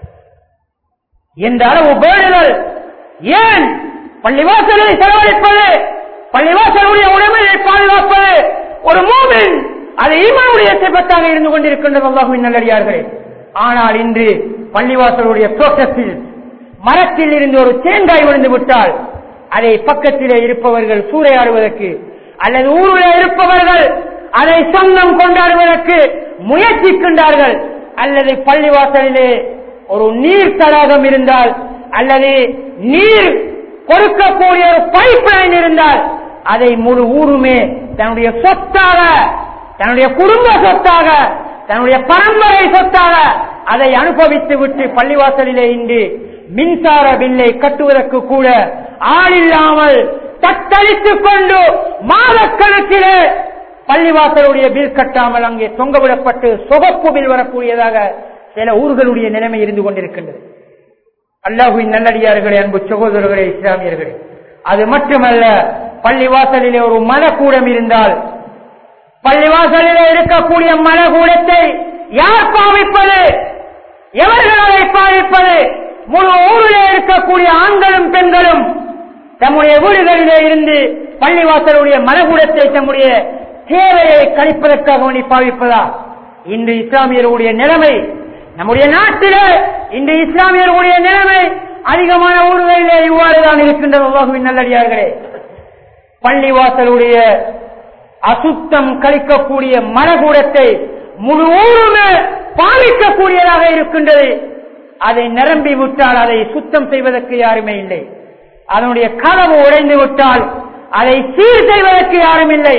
எந்த அளவு பேடுதல் ஏன் பள்ளிவாசலை செலவழிப்பது பள்ளிவாசலுடைய உடைமையை பாதுகாப்பது ஒரு மூமின் அது ஈமானுடைய சிபத்தாக இருந்து கொண்டிருக்கின்றது அல்லாஹுவின் நல்லடியார்களே ஆனால் இன்று பள்ளிவாசலுடைய தோட்டத்தில் மரத்தில் இருந்து ஒரு தேங்காய் விழுந்து விட்டால் அதை பக்கத்திலே இருப்பவர்கள் சூறையாடுவதற்கு அல்லது ஊரில் இருப்பவர்கள் அதை சொந்தம் கொண்டாடுவதற்கு முயற்சிக்கின்றார்கள் அல்லது பள்ளிவாசலிலே ஒரு நீர் தடாகம் இருந்தால் அல்லது நீர் கொடுக்கக்கூடிய ஒரு பைப் லைன் இருந்தால் அதை முழு ஊருமே தன்னுடைய சொத்தாக தன்னுடைய குடும்ப சொத்தாக தன்னுடைய பரம்பரை சொத்தாக அதை அனுபவித்து விட்டு பள்ளிவாசலிலே இன்று மின்சார பில்லை கட்டுவதற்கு கூட ஆள் இல்லாமல் தத்தளித்துக் கொண்டு மாதக்கணக்கிலே பள்ளிவாசலுடைய பில் கட்டாமல் அங்கே தொங்கவிடப்பட்டு சொகப்பு பில் வரக்கூடியதாக சில ஊர்களுடைய நிலைமை இருந்து கொண்டிருக்கின்றது அல்லாஹுவின் நல்லடியார்களே அன்பு சகோதரர்களே இஸ்லாமியர்களே அது மட்டுமல்ல பள்ளிவாசலிலே ஒரு மலக்கூடம் இருந்தால் பள்ளிவாசலிலே இருக்கக்கூடிய மலக்கூடத்தை யார் பாவிப்பது எவர்கள் அதை பாவிப்பது முழு ஊரிலே இருக்கக்கூடிய ஆண்களும் பெண்களும் தம்முடைய வீடுகளிலே இருந்து பள்ளிவாசலுடைய மலகூடத்தை தம்முடைய தேவையை கழிப்பதற்காக வேண்டி பாவிப்பதா இன்று இஸ்லாமியர்களுடைய நிலைமை நம்முடைய நாட்டிலே இன்று இஸ்லாமியர்களுடைய நிலைமை அதிகமான ஊர்களிலே இவ்வாறுதான் இருக்கின்றது அல்லாஹுவின் நல்லடியார்களே பள்ளிவாசலுடைய அசுத்தம் கழிக்கக்கூடிய மரகூடத்தை முழு ஊருமே பாதிக்கக்கூடியதாக இருக்கின்றது அதை நிரம்பி விட்டால் அதை சுத்தம் செய்வதற்கு யாருமே இல்லை அதனுடைய கதவு உடைந்து விட்டால் அதை சீர் செய்வதற்கு யாரும் இல்லை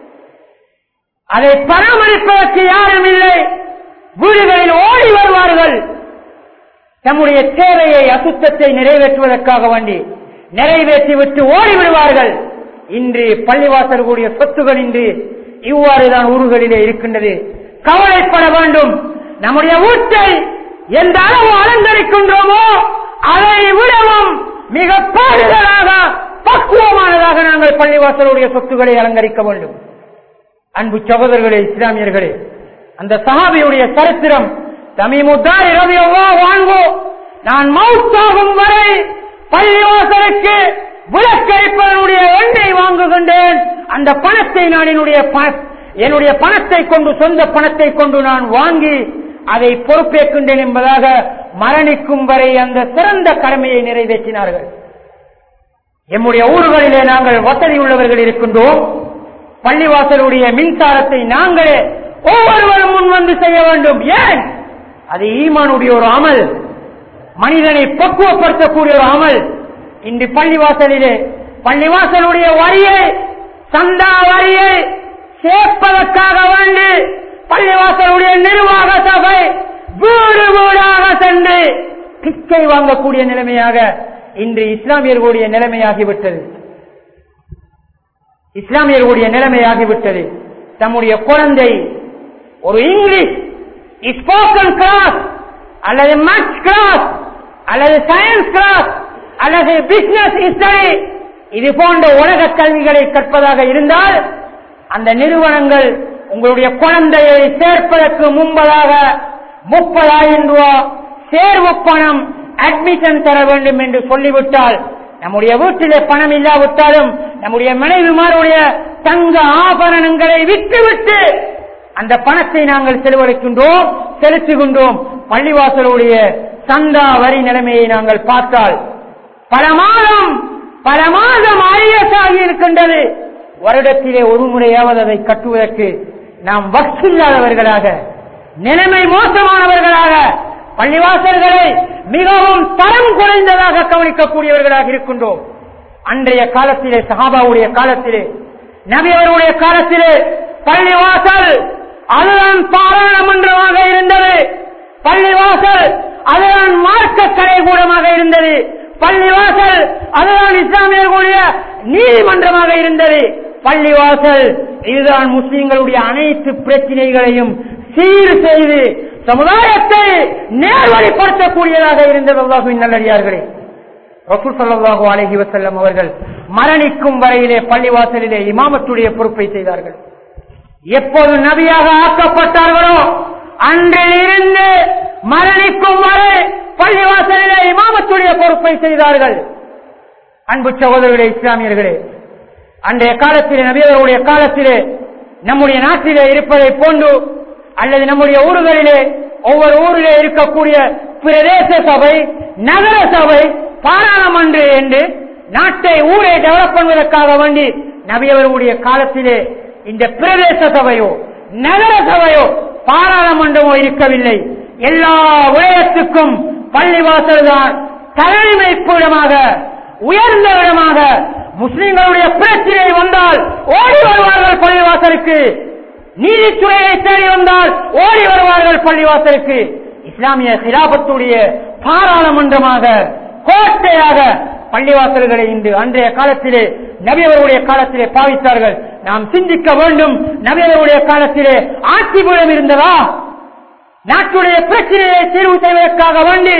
அதை பராமரிப்பதற்கு யாரும் இல்லை வீடுகளில் ஓடி வருவார்கள் தம்முடைய தேவையை அசுத்தத்தை நிறைவேற்றுவதற்காக வேண்டி நிறைவேற்றிவிட்டு ஓடி விடுவார்கள் இன்று பள்ளிவாசல்களுடைய சொத்துகள் இன்று இவ்வாறுதான் ஊர்களிலே இருக்கின்றது கவலைப்பட வேண்டும் நம்முடைய வீட்டை எந்த அளவு அலங்கரிக்கின்றோமோ அதை விடவும் மிக பாடுதலாக பக்குவமானதாக நாங்கள் பள்ளிவாசலுடைய சொத்துக்களை அலங்கரிக்க வேண்டும் அன்பு சகோதரர்களே இஸ்லாமியர்களே அந்த சஹாபியுடைய சரித்திரம் தமிமுத்தார் இரவியவா வாங்கோ நான் மௌத்தாகும் வரை பள்ளிவாசலுக்கு விளக்கரிப்பதனுடைய எண்ணெய் வாங்குகின்றேன் அந்த பணத்தை நான் என்னுடைய ப- என்னுடைய பணத்தை கொண்டு சொந்த பணத்தை கொண்டு நான் வாங்கி அதை பொறுப்பேற்கின்றேன் என்பதாக மரணிக்கும் வரை அந்த சிறந்த கடமையை நிறைவேற்றினார்கள் எம்முடைய ஊர்களிலே நாங்கள் வசதி உள்ளவர்கள் இருக்கின்றோம் பள்ளிவாசலுடைய மின்சாரத்தை நாங்களே ஒவ்வொருவரும் முன் வந்து செய்ய வேண்டும் ஏன் அது ஈமானுடைய ஒரு அமல் மனிதனை பக்குவப்படுத்தக்கூடிய ஒரு அமல் இன்று பள்ளிவாசலிலே பள்ளிவாசலுடைய வரியை சந்தா வரியை சேர்ப்பதற்காக வேண்டி பள்ளிவாசலுடைய நிர்வாக சபை வீடு வீடாக சென்று பிச்சை வாங்கக்கூடிய நிலைமையாக இன்று இஸ்லாமியர்களுடைய நிலைமையாகிவிட்டது இஸ்லாமியர்களுடைய நிலைமையாகிவிட்டது தம்முடைய குழந்தை ஒரு இங்கிலீஷ் ஸ்போக்கன் கிளாஸ் அல்லது மேத்ஸ் கிளாஸ் அல்லது சயின்ஸ் கிளாஸ் அல்லது பிசினஸ் ஸ்டடி இது போன்ற உலக கல்விகளை கற்பதாக இருந்தால் அந்த நிறுவனங்கள் உங்களுடைய குழந்தையை சேர்ப்பதற்கு முன்பதாக முப்பதாயிரம் ரூபாய் சேர்வு பணம் அட்மிஷன் தர வேண்டும் என்று சொல்லிவிட்டால் நம்முடைய வீட்டிலே பணம் இல்லாவிட்டாலும் நம்முடைய மனைவிமாருடைய தங்க ஆபரணங்களை விட்டுவிட்டு அந்த பணத்தை நாங்கள் செலவழிக்கின்றோம் செலுத்துகின்றோம் பள்ளிவாசலுடைய சந்தா வரி நிலைமையை நாங்கள் பார்த்தால் பல மாதம் பல மாதம் ஆகிய இருக்கின்றது வருடத்திலே ஒரு முறையாவது அதை கட்டுவதற்கு நாம் வக்கில்லாதவர்களாக நிலைமை மோசமானவர்களாக பள்ளிவாசல்களை மிகவும் தரம் குறைந்ததாக கவனிக்கக்கூடியவர்களாக இருக்கின்றோம் அன்றைய காலத்திலே சஹாபாவுடைய காலத்திலே நபியவருடைய காலத்திலே பள்ளிவாசல் அதுதான் பாராளுமன்றமாக இருந்தது பள்ளிவாசல் அதுதான் மார்க்க கலைகூடமாக இருந்தது பள்ளிவாசல் அதுதான் இஸ்லாமியர்களுடைய நீதிமன்றமாக இருந்தது பள்ளிவாசல் இதுதான் முஸ்லிம்களுடைய அனைத்து பிரச்சனைகளையும் சீர் செய்து சமுதாயத்தை நேர்வழிப்படுத்தக்கூடியதாக இருந்தது அல்லாஹுவின் நல்லடியார்களே ரசூல் ஸல்லல்லாஹு அலைஹி வஸல்லம் அவர்கள் மரணிக்கும் வரையிலே பள்ளிவாசலிலே இமாமத்துடைய பொறுப்பை செய்தார்கள் எப்போது நபியாக ஆக்கப்பட்டார்களோ அன்றிலிருந்து மரணிக்கும் வரை பள்ளிவாசலிலே இமாமத்துடைய பொறுப்பை செய்தார்கள் அன்பு சகோதரர்களே இஸ்லாமியர்களே அன்றைய காலத்திலே நபியவர்களுடைய காலத்திலே நம்முடைய நாட்டிலே இருப்பதை போன்று அல்லது நம்முடைய ஊர்களிலே ஒவ்வொரு ஊரிலே இருக்கக்கூடிய பிரதேச சபை நகர சபை பாராளுமன்று என்று நாட்டை ஊரை டெவலப் பண்ணுவதற்காக வேண்டி நபியவர்களுடைய காலத்திலே இந்த பிரதேச சபையோ நகர சபையோ பாராளுமன்றமோ இருக்கவில்லை எல்லா விடயத்துக்கும் பள்ளிவாசல் தான் தலைமை பீடமாக உயர்ந்த இடமாக முஸ்லிம்களுடைய பிரச்சனை வந்தால் ஓடி வருவார்கள் பள்ளிவாசலுக்கு நீதித்துறையை தேடி வந்தால் ஓடி வருவார்கள் பள்ளிவாசலுக்கு இஸ்லாமிய சிலாபத்துடைய பாராளுமன்றமாக கோட்டையாக பள்ளிவாசல்களை இன்று அன்றைய காலத்திலே நபியவருடைய காலத்திலே பாவித்தார்கள் நாம் சிந்திக்க வேண்டும் நபியவருடைய காலத்திலே ஆட்சி பீடம் இருந்ததா நாட்டுடைய பிரச்சனையை தீர்வு செய்வதற்காக வேண்டி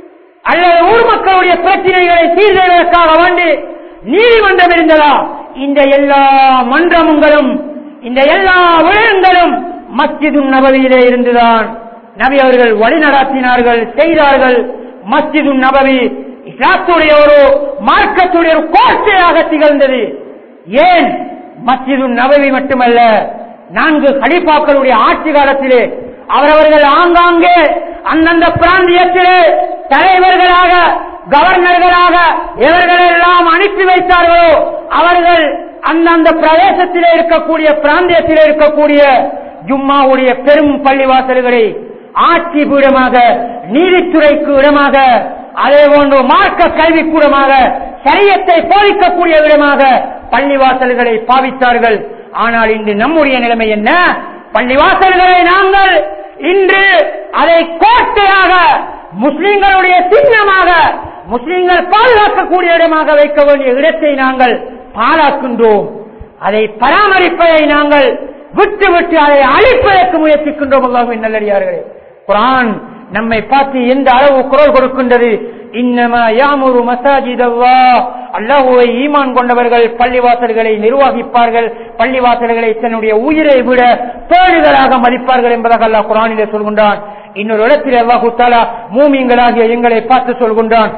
அல்லது ஊர் மக்களுடைய பிரச்சனைகளை சீர் செய்வதற்காக வேண்டி நீதிமன்றம் இருந்ததா இந்த எல்லா மன்றமுங்களும் இந்த எல்லா விடயங்களும் மஸ்ஜிது நபவியிலே இருந்துதான் நபி அவர்கள் வழிநடாத்தினார்கள் செய்தார்கள் மஸ்ஜிது நபவி இஸ்லாத்துடைய ஒரு மார்க்கத்துடைய ஒரு கோட்டையாக திகழ்ந்தது ஏன் மஸ்ஜிது நபவி மட்டுமல்ல நான்கு கலிப்பாக்களுடைய ஆட்சி காலத்திலே அவரவர்கள் ஆங்காங்கே அந்தந்த பிராந்தியத்திலே தலைவர்களாக கவர்னர்களாக எவர்களெல்லாம் அனுப்பி வைத்தார்களோ அவர்கள் அந்தந்த பிரதேசத்திலே இருக்கக்கூடிய பிராந்தியத்திலே இருக்கக்கூடிய ஜும்மாவுடைய பெரும் பள்ளிவாசல்களை ஆட்சி பீடமாக நீதித்துறைக்கு இடமாக அதே போன்று மார்க்க கல்விக்கூடமாக சரியத்தை போதிக்கக்கூடிய விடமாக பள்ளிவாசல்களை பாவித்தார்கள் ஆனால் இன்று நம்முடைய நிலைமை என்ன பள்ளிவாசல்களை நாங்கள் இன்று அதை கோட்டையாக முஸ்லிம்களுடைய சின்னமாக முஸ்லிம்கள் பாதுகாக்கக்கூடிய இடமாக வைக்க வேண்டிய இடத்தை நாங்கள் பாழாக்கின்றோம் அதை பராமரிப்பதை நாங்கள் விட்டு விட்டு அதை அழிப்பதற்கு முயற்சிக்கின்றோம் அல்லாஹுவின் நல்லடியார்களே குரான் நம்மை பார்த்து எந்த அளவு குரல் கொடுக்கின்றது இன்னமா யாமுரு மசாஜித் அல்லாஹுவை ஈமான் கொண்டவர்கள் பள்ளிவாசல்களை நிர்வகிப்பார்கள் பள்ளிவாசல்களை தன்னுடைய உயிரை விட பேடுகளாக மதிப்பார்கள் என்பதாக அல்லாஹ் குரானிலே சொல்கின்றான் இன்னொரு இடத்தில் அல்லாஹு தாலா மூமிங்களாகிய எங்களை பார்த்து சொல்கின்றான்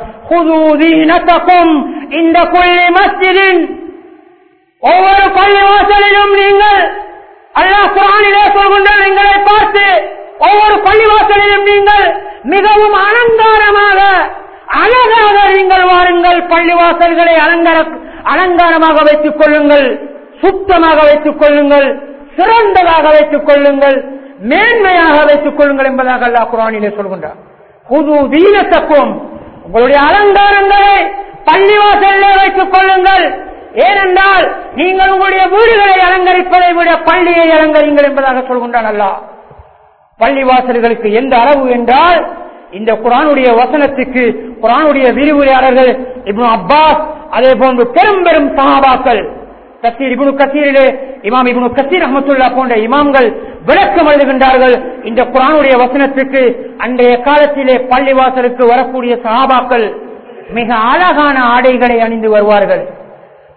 இந்த கொள்ளி மஸ்ஜிதின் ஒவ்வொரு பள்ளிவாசலிலும் நீங்கள் அல்லாஹ் குரானிலே சொல்கின்றான் எங்களை பார்த்து ஒவ்வொரு பள்ளிவாசலிலும் நீங்கள் மிகவும் அலங்காரமாக அழகாக நீங்கள் வாருங்கள் பள்ளிவாசல்களை அலங்கார அலங்காரமாக வைத்துக் கொள்ளுங்கள் சுத்தமாக வைத்துக் கொள்ளுங்கள் சிறந்ததாக வைத்துக் கொள்ளுங்கள் மேன்மையாக வைத்துக் கொள்ளுங்கள் என்பதாக அல்லா குரானிலே சொல்கின்றார் புது தீனத்தக்கும் உங்களுடைய அலங்காரங்களை பள்ளிவாசலிலே வைத்துக் கொள்ளுங்கள் ஏனென்றால் நீங்கள் உங்களுடைய வீடுகளை அலங்கரிப்பதை விட பள்ளியை அலங்கரிங்கள் என்பதாக சொல்கின்றான் அல்லா பள்ளிவாசல்களுக்கு எந்த அளவு என்றால் இந்த குரானுடைய வசனத்துக்கு குரானுடைய விரிவுரையாளர்கள் இப்னு அப்பாஸ் அதே போன்று பெரும் பெரும் சகாபாக்கள் கசீர் இபுனு கசீரிலே இமாம் இபுனு கசீர் அஹமத்துல்லா போன்ற இமாம்கள் விளக்கம் எழுதுகின்றார்கள் இந்த குரானுடைய வசனத்துக்கு அன்றைய காலத்திலே பள்ளிவாசலுக்கு வரக்கூடிய சகாபாக்கள் மிக அழகான ஆடைகளை அணிந்து வருவார்கள்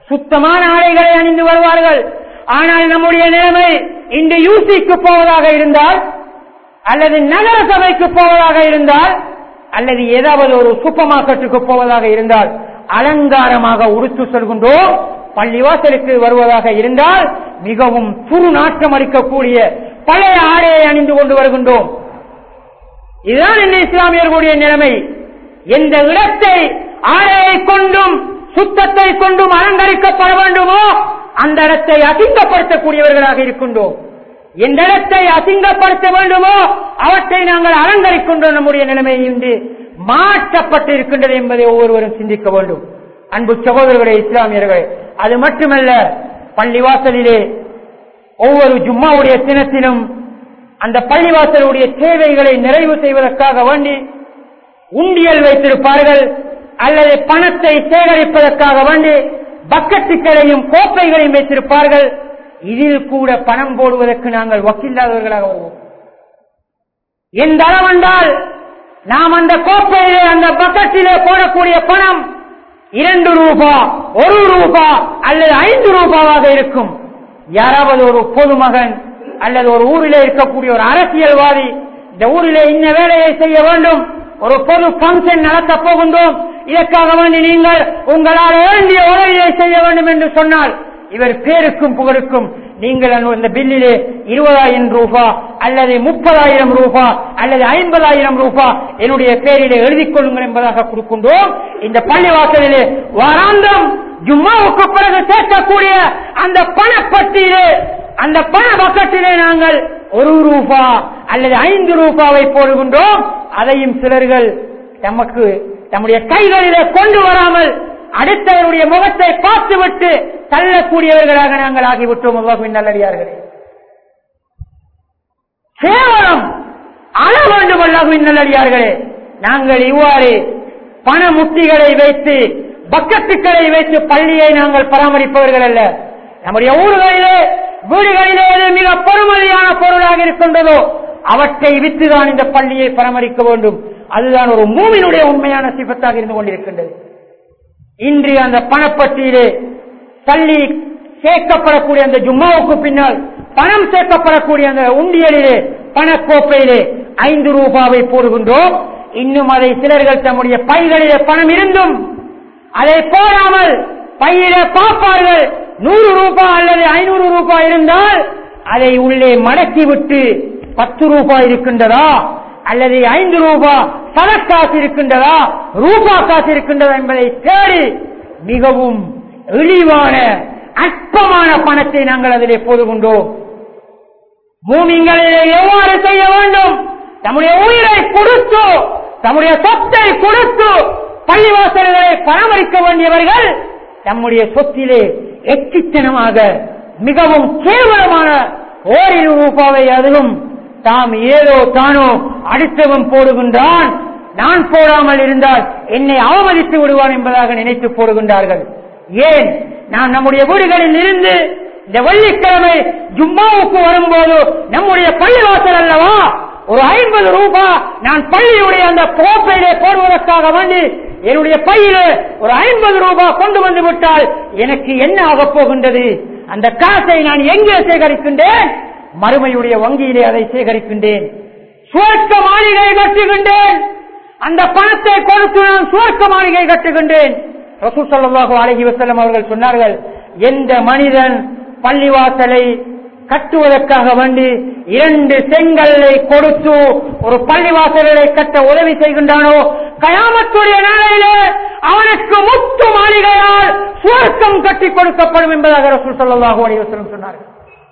சுத்தமான ஆடைகளை அணிந்து வருவார்கள் ஆனால் நம்முடைய நிலைமை இன்று யூசிக்கு போவதாக இருந்தால் அல்லது நகர சபைக்கு போவதாக இருந்தால் அல்லது ஏதாவது ஒரு சூப்பர் மார்க்கெட்டுக்கு போவதாக இருந்தால் அலங்காரமாக உடுத்து செல்கின்றோம் பள்ளிவாசலுக்கு வருவதாக இருந்தால் மிகவும் துரு நாட்டம் அளிக்கக்கூடிய பழைய ஆடையை அணிந்து கொண்டு வருகின்றோம் இதுதான் இந்த இஸ்லாமியர்களுடைய நிலைமை எந்த இடத்தை ஆடையை கொண்டும் சுத்தத்தை கொண்டும் அலங்கரிக்கப்பட வேண்டுமோ அந்த இடத்தை அசிங்கப்படுத்தக்கூடியவர்களாக இருக்கின்றோம் எந்த இடத்தை அசிங்கப்படுத்த வேண்டுமோ அவற்றை நாங்கள் அலங்கரிக்கின்றோம் நம்முடைய நிலைமை இன்று மாற்றப்பட்டு இருக்கின்றது என்பதை ஒவ்வொருவரும் சிந்திக்க வேண்டும் அன்பு சகோதரர்களே இஸ்லாமியர்களே அது மட்டுமல்ல பள்ளிவாசலிலே ஒவ்வொரு ஜும்மாவுடைய தினத்திலும் அந்த பள்ளிவாசலுடைய தேவைகளை நிறைவு செய்வதற்காக வேண்டி உண்டியல் வைத்திருப்பார்கள் அல்லது பணத்தை சேகரிப்பதற்காக வேண்டி பக்கெட்டுகளையும் கோப்பைகளையும் வைத்திருப்பார்கள் இதில் கூட பணம் போடுவதற்கு நாங்கள் வக்கில்லாதவர்களாக வருவோம் எந்த அளவென்றால் நாம் அந்த கோப்பையிலே அந்த பக்கெட்டிலே போடக்கூடிய பணம் இரண்டு ரூபா ஒரு ரூபா அல்லது ஐந்து ரூபாவாக இருக்கும் யாராவது ஒரு பொதுமகன் அல்லது ஒரு ஊரிலே இருக்கக்கூடிய ஒரு அரசியல்வாதி இந்த ஊரிலே இன்ன வேலையை செய்ய வேண்டும் ஒரு பொது பங்கன் நடத்த போகின்றோம் இதற்காக வேண்டி நீங்கள் உங்களால் வேண்டிய உதவியை செய்ய வேண்டும் என்று சொன்னால் இவர் பேருக்கும் புகழுக்கும் நீங்கள் அந்த பில்லிலே இருபதாயிரம் ரூபாய் அல்லது முப்பதாயிரம் ரூபாய் அல்லது ஐம்பதாயிரம் ரூபாய் என்னுடைய பேரிலே எழுதிக் கொள்ளுங்கள் என்பதாக கொடுக்கின்றோம் இந்த பள்ளிவாசலிலே வாராந்தம் ஜும்மாவுக்கு பிறகு சேர்க்கக்கூடிய அந்த பணப்பட்டியிலே அந்த பண பக்கத்திலே நாங்கள் ஒரு ரூபா அல்லது ஐந்து ரூபாவை போடுகின்றோம் அதையும் சிலர்கள் நமக்கு நம்முடைய கைகளிலே கொண்டு வராமல் அடுத்தவருடைய முகத்தை பார்த்துவிட்டு தள்ளக்கூடியவர்களாக நாங்கள் ஆகிவிட்டோம் அல்லாஹுவின் நல்லடியார்களே கேவலம் அள வேண்டும் அல்லாஹுவின் நல்லடியார்களே நாங்கள் இவ்வாறு பண முட்டிகளை வைத்து பக்கத்துக்களை வைத்து பள்ளியை நாங்கள் பராமரிப்பவர்கள் அல்ல நம்முடைய ஊர்களிலே வீடுகளிலே எது மிக பெருமதியான பொருளாக இருக்கின்றதோ அவற்றை வித்துதான் இந்த பள்ளியை பராமரிக்க வேண்டும் அதுதான் ஒரு மூவினுடைய உண்மையான சிபத்தாக இருந்து கொண்டிருக்கின்றது இன்று அந்த பணப்பட்டியிலே தள்ளி சேர்க்கப்படக்கூடிய அந்த ஜும்மாவுக்கு பின்னால் பணம் சேர்க்கப்படக்கூடிய அந்த உண்டியலிலே பணக்கோப்பையிலே ஐந்து ரூபாவை போடுகின்றோம் இன்னும் அதை சிலர்கள் தம்முடைய பைகளிலே பணம் இருந்தும் அதை போடாமல் பையிலே பார்ப்பார்கள் நூறு ரூபாய் அல்லது ஐநூறு ரூபாய் இருந்தால் அதை உள்ளே மடக்கி விட்டு பத்து ரூபாய் இருக்கின்றதா அல்லது ஐந்து ரூபாய் சதக்காசு இருக்கின்றதா ரூபா காசு இருக்கின்றதா என்பதை தேடி மிகவும் இழிவான அற்பமான பணத்தை நாங்கள் அதிலே போதுகின்றோம் பூமிங்களிலே எவ்வாறு செய்ய வேண்டும் நம்முடைய உயிரை கொடுத்து நம்முடைய சொத்தை கொடுத்து பள்ளிவாசல்களை பராமரிக்க வேண்டியவர்கள் நம்முடைய சொத்திலே எச்சித்தனமாக மிகவும் கேவலமான ஓரிரு ரூபாவை அதுவும் தாம் ஏதோ தானோ அடுத்தவன் போடுகின்றான் நான் போடாமல் இருந்தால் என்னை அவமதித்து விடுவான் என்பதாக நினைத்து போடுகின்றார்கள் ஏன் நாம் நம்முடைய வீடுகளில் இருந்து இந்த வெள்ளிக்கிழமை ஜும்மாவுக்கு வரும்போது நம்முடைய பள்ளிவாசல் அல்லவா ஒரு ஐம்பது ரூபாய் நான் பள்ளியுடைய அந்த கோப்பையிலே போடுவதற்காக வேண்டி என்னுடைய பையிலே ஒரு ஐம்பது ரூபாய் கொண்டு வந்து விட்டால் எனக்கு என்ன ஆகப் போகின்றது அந்த காசை நான் எங்கே சேகரிக்கின்றேன் மறுமையுடைய வங்கியிலே அதை சேகரிக்கின்றேன் சுவர்க்க மாளிகை கட்டுகின்றேன் அந்த பணத்தை கொடுத்து நான் சுவர்க்க மாளிகை கட்டுகின்றேன் ரசூல் ஸல்லல்லாஹு அலைஹி வஸல்லம் அவர்கள் சொன்னார்கள் எந்த மனிதன் பள்ளிவாசலை கட்டுவதற்காக வேண்டி இரண்டு செங்கல்லை கொடுத்து ஒரு பள்ளிவாசலை கட்ட உதவி செய்கின்றானோ கயாமத்துடைய நாளையிலே அவனுக்கு முத்து மாளிகையால் சுவர்க்கம் கட்டி கொடுக்கப்படும் என்பதாக ரசூல் ஸல்லல்லாஹு அலைஹி வஸல்லம் சொன்னார்கள்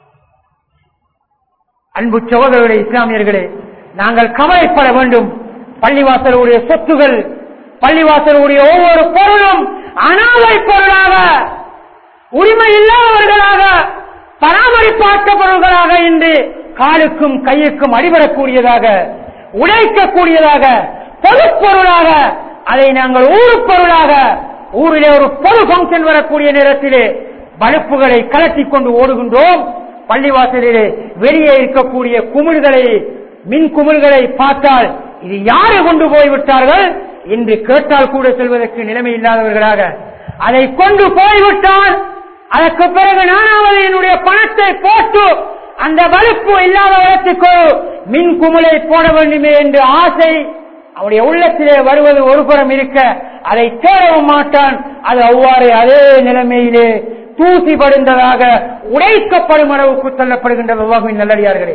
அன்பு சகோதரர்களே இஸ்லாமியர்களே நாங்கள் கவலைப்பட வேண்டும் பள்ளிவாசலுடைய சொத்துகள் பள்ளிவாசலுடைய ஒவ்வொரு பொருளும் அனாதை பொருளாக உரிமை இல்லாதவர்களாக பராமரிப்பாற்ற பொருள்களாக இன்று காலுக்கும் கையுக்கும் அடிபடக்கூடியதாக உடைக்கக்கூடியதாக பொதுப்பொருளாக அதை நாங்கள் ஊர் பொருளாக ஊரிலே ஒரு பொது பங்கன் வரக்கூடிய நேரத்திலே பழுப்புகளை கலட்டி கொண்டு ஓடுகின்றோம் பள்ளிவாசலிலே வெளியே இருக்கக்கூடிய குமிழ்களை மின் குமிழ்களை பார்த்தால் இது யாரு கொண்டு போய்விட்டார்கள் என்று கேட்டால் கூட செல்வதற்கு நிலைமை இல்லாதவர்களாக அதை கொண்டு போய்விட்டால் அதற்கு பிறகு நானாவது என்னுடைய பணத்தை போட்டு அந்த வலுப்பு இல்லாத இடத்துக்கு மின் குமிழை போட வேண்டுமே என்று ஆசை அவருடைய உள்ளத்திலே வருவது ஒரு புறம் இருக்க அதை தேடவும் மாட்டான் அது அவ்வாறு அதே நிலைமையிலே தூசி படுந்ததாக உடைக்கப்படும் அளவுக்கு சொல்லப்படுகின்ற விவாகின் நல்லடியார்களே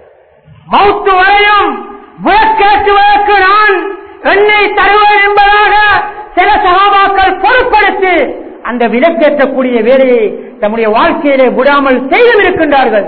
மௌத்து வரையும் விளக்கேற்றுவதற்கு நான் எண்ணெய் தருவேன் என்பதாக சில சகாபாக்கள் பொருட்படுத்தி அந்த விலக்கேற்றக்கூடிய வேலையை தம்முடைய வாழ்க்கையிலே விடாமல் செய்தும் இருக்கின்றார்கள்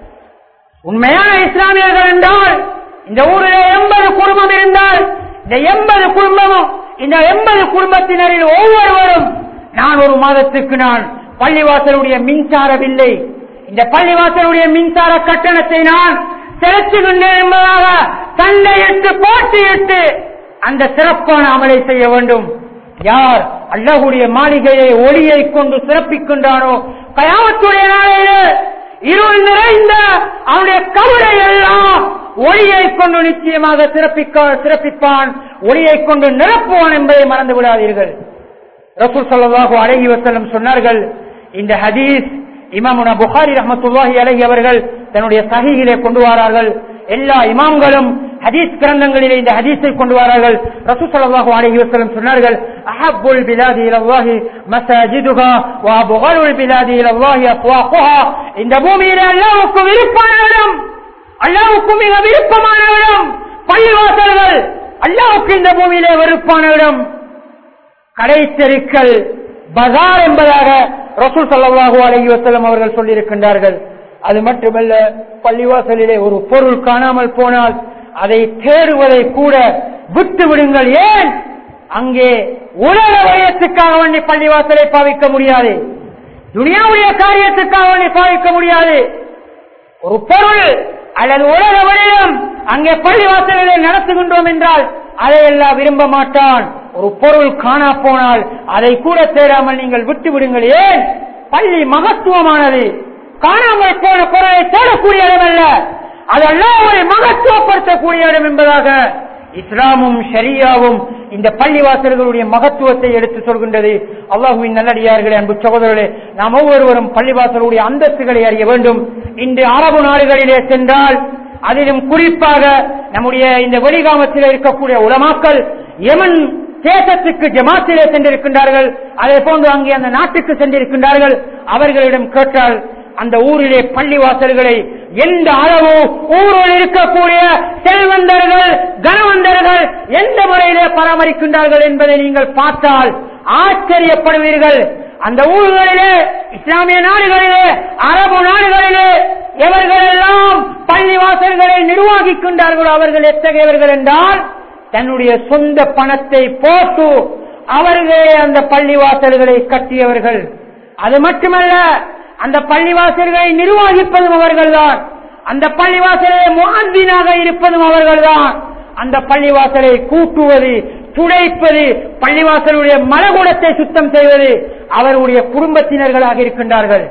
உண்மையான இஸ்லாமியர்கள் என்றால் இந்த ஊரிலே எண்பது குடும்பம் இருந்தால் இந்த எண்பது குடும்பமும் இந்த எண்பது குடும்பத்தினரில் ஒவ்வொருவரும் நான் ஒரு மாதத்துக்கு நான் பள்ளிவாசலுடைய மின்சார பில்லை இந்த பள்ளிவாசலுடைய மின்சார கட்டணத்தை நான் செலுத்துகின்றேன் என்பதாக சண்டையிட்டு போட்டியிட்டு அந்த சிறப்பான அமலை செய்ய வேண்டும் யார் அல்லாஹுடைய மாளிகையை ஒளியை கொண்டு சிறப்பிக்கின்றானோ கயாமத்துடைய நாளையிலே இருள் நிறைந்த அவனுடைய கவலை எல்லாம் ஒளியை கொண்டு நிச்சயமாக சிறப்பிக்க சிறப்பிப்பான் ஒளியை கொண்டு நிரப்புவான் என்பதை மறந்து விடாதீர்கள் ரசூல் ஸல்லல்லாஹு அலைஹி வஸல்லம் சொன்னார்கள் இந்த ஹதீஸ் இமாமுனா புகாரி ரஹ்மத்துல்லாஹி அலைஹி அவர்கள் தன்னுடைய சஹீஹிலே கொண்டு வரார்கள் எல்லா இமாம்களும் ஹதீஸ் கிரந்தங்களிலே இந்த ஹதீஸை கொண்டு வரார்கள் ரசூல் ஸல்லல்லாஹு அலைஹி வஸல்லம் சொன்னார்கள் அஹப்புல் பிலாதி இலல்லாஹி மசாஜிதுஹா வ அப்கலுல் பிலாதி இலல்லாஹி அஸ்வாகுஹா இந்த பூமியிலே அல்லாஹ்வுக்கு விருப்பமான இடம் அல்லாஹ்வுக்கு மிக விருப்பமான இடம் பள்ளிவாசல்கள் அல்லாஹ்வுக்கு இந்த பூமியிலே வெறுப்பான இடம் கடை தெருக்கள் பஜார் என்பதாக ரசூல் சல்லாஹூ அலஹி வசலம் அவர்கள் சொல்லியிருக்கின்றார்கள் அது மட்டுமல்ல பள்ளிவாசலிலே ஒரு பொருள் காணாமல் போனால் அதை தேடுவதை கூட விட்டு விடுங்கள் ஏன் அங்கே உலக வயத்துக்காக வேண்டி பள்ளிவாசலை பாவிக்க முடியாது துனியாவுடைய காரியத்துக்காக வேண்டி பாவிக்க முடியாது ஒரு பொருள் அல்லது உலக வழியிலும் அங்கே பள்ளிவாசல்களை நடத்துகின்றோம் என்றால் அதையெல்லாம் விரும்ப மாட்டான் ஒரு பொருள் காணா போனால் அதை கூட தேடாமல் நீங்கள் விட்டு விடுங்கள் ஏன் பள்ளி மகத்துவமானது காணாமல் போன பொருளை தேடக்கூடிய இடம் அல்ல அதெல்லாம் ஒரு மகத்துவப்படுத்தக்கூடிய இடம் என்பதாக இஸ்லாமும் ஷரியாவும் இந்த பள்ளிவாசல்களுடைய மகத்துவத்தை எடுத்து சொல்கின்றது அல்லாஹுவின் நல்லடியார்களே அன்பு சகோதரர்களே நாம் ஒவ்வொருவரும் பள்ளிவாசலுடைய அந்தஸ்துகளை அறிய வேண்டும் இன்று அரபு நாடுகளிலே சென்றால் அதிலும் குறிப்பாக நம்முடைய இந்த வெளிகாமத்தில் இருக்கக்கூடிய உலமாக்கள் யமன் தேசத்துக்கு ஜமாத்திலே சென்றிருக்கின்றார்கள் அதே போன்று அங்கே அந்த நாட்டுக்கு சென்றிருக்கின்றார்கள் அவர்களிடம் கேட்டால் அந்த ஊரிலே பள்ளிவாசல்களை எந்த அளவு ஊரில் இருக்கக்கூடிய செல்வந்தர்கள் கனவந்தர்கள் எந்த முறையிலே பராமரிக்கின்றார்கள் என்பதை நீங்கள் பார்த்தால் ஆச்சரியப்படுவீர்கள் அந்த ஊர்களிலே இஸ்லாமிய நாடுகளிலே அரபு நாடுகளிலே எவர்கள் எல்லாம் பள்ளிவாசல்களை நிர்வகிக்கின்றார்களோ அவர்கள் எத்தகையவர்கள் என்றால் தன்னுடைய சொந்த பணத்தை போட்டு அவர்களே அந்த பள்ளிவாசல்களை கட்டியவர்கள் அது மட்டுமல்ல அந்த பள்ளிவாசல்களை நிர்வகிப்பதும் அவர்கள்தான் அந்த பள்ளிவாசலை முகாந்தினாக இருப்பதும் அவர்கள்தான் அந்த பள்ளிவாசலை கூட்டுவது துடைப்பது பள்ளிவாசலுடைய மலகுடத்தை சுத்தம் செய்வது அவருடைய குடும்பத்தினர்களாக இருக்கின்றார்கள்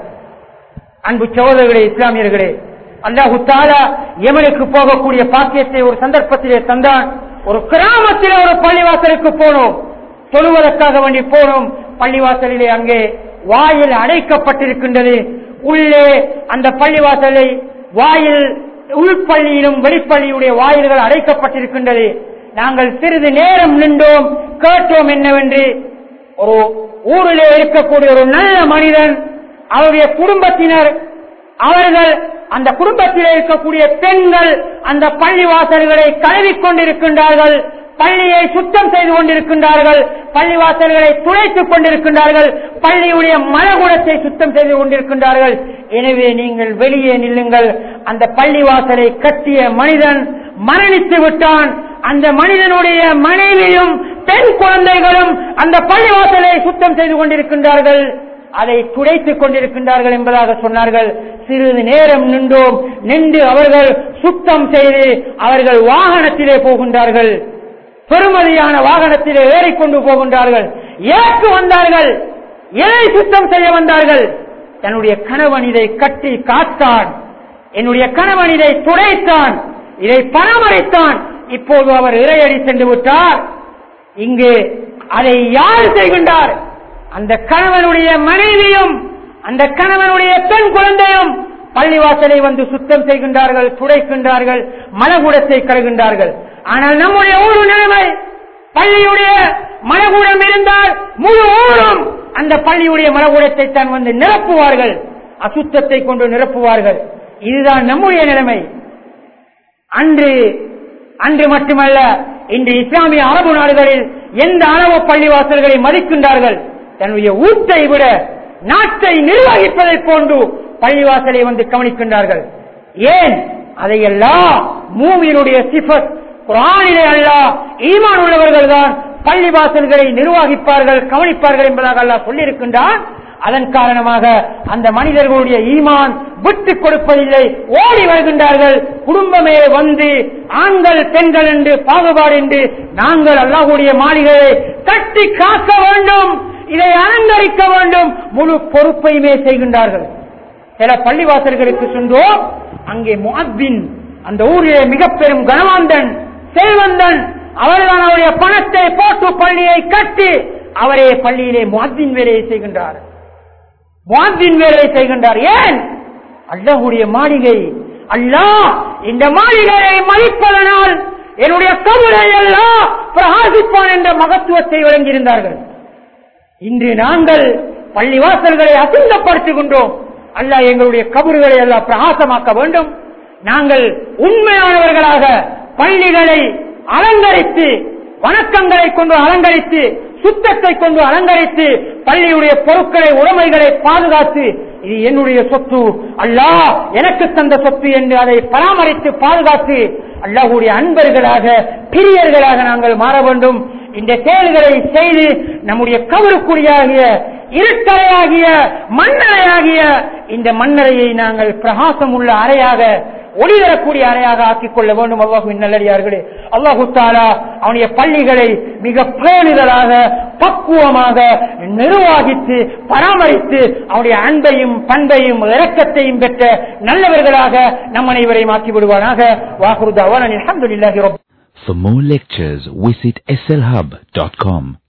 அன்பு சகோதரர்களே இஸ்லாமியர்களே அல்லாஹு தாலா எமனுக்கு போகக்கூடிய பாக்கியத்தை ஒரு சந்தர்ப்பத்திலே தந்தான் ஒரு கிராமத்திலே ஒரு பள்ளிவாசலுக்கு போனோம் தொழுவதற்காக வேண்டி போனோம் பள்ளிவாசலிலே அங்கே வாயில் அடைக்கப்பட்டிருக்கின்றது உள்ளே அந்த பள்ளிவாசலை வாயில் உள்பள்ளியிலும் வெளிப்பள்ளியுடைய வாயில்கள் அடைக்கப்பட்டிருக்கின்றது நாங்கள் சிறிது நேரம் நின்றோம் கேட்டோம் என்னவென்று ஒரு ஊரிலே இருக்கக்கூடிய ஒரு நல்ல மனிதன் அவருடைய குடும்பத்தினர் அவர்கள் அந்த குடும்பத்தில் இருக்கக்கூடிய பெண்கள் அந்த பள்ளி வாசல்களை கழுவிக் கொண்டிருக்கின்றார்கள் பள்ளியை சுத்தம் செய்து கொண்டிருக்கின்றார்கள் பள்ளிவாசல்களை துளைத்துக் கொண்டிருக்கின்றார்கள் பள்ளியுடைய மலகுடத்தை சுத்தம் செய்து கொண்டிருக்கின்றார்கள் எனவே நீங்கள் வெளியே நில்லுங்கள் அந்த பள்ளிவாசலை கட்டிய மனிதன் மரணித்து விட்டான் அந்த மனிதனுடைய மனைவியும் பெண் குழந்தைகளும் அந்த பள்ளிவாசலை சுத்தம் செய்து கொண்டிருக்கின்றார்கள் அதை துடைத்துக் கொண்டிருக்கின்றார்கள் என்பதாக சொன்னார்கள் சிறிது நேரம் நின்றோம் நின்று அவர்கள் சுத்தம் செய்து அவர்கள் வாகனத்திலே போகின்றார்கள் பெருமதியான வாகனத்திலே ஏறிக்கொண்டு போகின்றார்கள் ஏற்கு வந்தார்கள் எதை சுத்தம் செய்ய வந்தார்கள் தன்னுடைய கணவன் இதை கட்டி காத்தான் என்னுடைய கணவன் இதை துடைத்தான் இதை பராமரித்தான் இப்போது அவர் இறையடி சென்று விட்டார் இங்கு அதை யார் செய்கின்றார் அந்த கணவனுடைய மனைவியும் அந்த கணவனுடைய பெண் குழந்தையும் பள்ளிவாசலை வந்து சுத்தம் செய்கின்றார்கள் துடைக்கின்றார்கள் மலகுடத்தை கருகின்றார்கள் ஆனால் நம்முடைய ஊரு நிலைமை பள்ளியுடைய மலகூடம் இருந்தால் முழு ஊரும் அந்த பள்ளியுடைய மலகூடத்தை தான் வந்து நிரப்புவார்கள் அசுத்தத்தை கொண்டு நிரப்புவார்கள் இதுதான் நம்முடைய நிலைமை அன்று அன்று மட்டுமல்ல இன்று இஸ்லாமிய அரபு நாடுகளில் எந்த அளவு பள்ளிவாசல்களை மதிக்கின்றார்கள் தன்னுடைய ஊட்டை விட நாட்டை நிர்வகிப்பதை போன்று பள்ளிவாசலை வந்து கவனிக்கின்றார்கள் ஏன் அதையெல்லாம் மூவியினுடைய சிபத் குரானிலே அல்ல ஈமான் உள்ளவர்கள் தான் பள்ளிவாசல்களை நிர்வகிப்பார்கள் கவனிப்பார்கள் என்பதாக அல்லாஹ் சொல்லியிருக்கின்றான் அதன் காரணமாக அந்த மனிதர்களுடைய ஈமான் விட்டு கொடுப்பதில்லை ஓடி வருகின்றார்கள் குடும்பமே வந்து ஆண்கள் பெண்கள் என்று பாகுபாடு என்று நாங்கள் அல்லாஹுடைய மாளிகையை கட்டி காக்க வேண்டும் இதை அலங்கரிக்க வேண்டும் முழு பொறுப்பையுமே செய்கின்றார்கள் சில பள்ளிவாசல்களுக்கு சென்றோம் அங்கே முஅத்தின் அந்த ஊரிலே மிக பெரும் கனவாந்தன் செல்வந்தன் அவர்தான் அவருடைய பணத்தை போட்டு பள்ளியை கட்டி அவரே பள்ளியிலே முஅத்தின் வேலையை செய்கின்றார் முஅத்தின் வேலையை செய்கின்றார் ஏன் அல்லாஹுடைய மாளிகை அல்லாஹ் இந்த மாளிகையை மதிப்பதனால் என்னுடைய கபரை எல்லாம் பிரகாசிப்பான் என்ற மகத்துவத்தை வழங்கியிருந்தார்கள் இன்று நாங்கள் பள்ளிவாசல்களை அசிங்கப்படுத்துகின்றோம் அல்லாஹ் எங்களுடைய கபறுகளை எல்லாம் பிரகாசமாக்க வேண்டும் நாங்கள் உண்மையானவர்களாக பள்ளிகளை அலங்கரித்து வணக்கங்களை கொண்டு அலங்கரித்து சுத்தத்தை கொண்டு அலங்கரித்து பள்ளியுடைய பொருட்களை உடைமைகளை பாதுகாத்து இது என்னுடைய சொத்து அல்லாஹ் எனக்கு தந்த சொத்து என்று அதை பராமரித்து பாதுகாத்து அல்லாஹுடைய அன்பர்களாக பிரியர்களாக நாங்கள் மாற வேண்டும் இந்த செயல்களை செய்து நம்முடைய கவருக்குடியாகிய இருட்டறையாகிய மண்ணறையாகிய இந்த மண்ணறையை நாங்கள் பிரகாசம் உள்ள அறையாக ஒளிவரக்கூடிய அறையாக ஆக்கிக் கொள்ள வேண்டும் அல்லாஹுவின் நல்லடியார்களே அல்லாஹு தாலா அவனுடைய பள்ளிகளை மிக பேணுதலாக பக்குவமாக நிர்வாகித்து பராமரித்து அவனுடைய அன்பையும் பண்பையும் இரக்கத்தையும் பெற்ற நல்லவர்களாக நம் அனைவரையும் ஆக்கி விடுவானாக வாக்குறுதி அவன் அலமதுல்லாஹி For more lectures, visit slhub.com.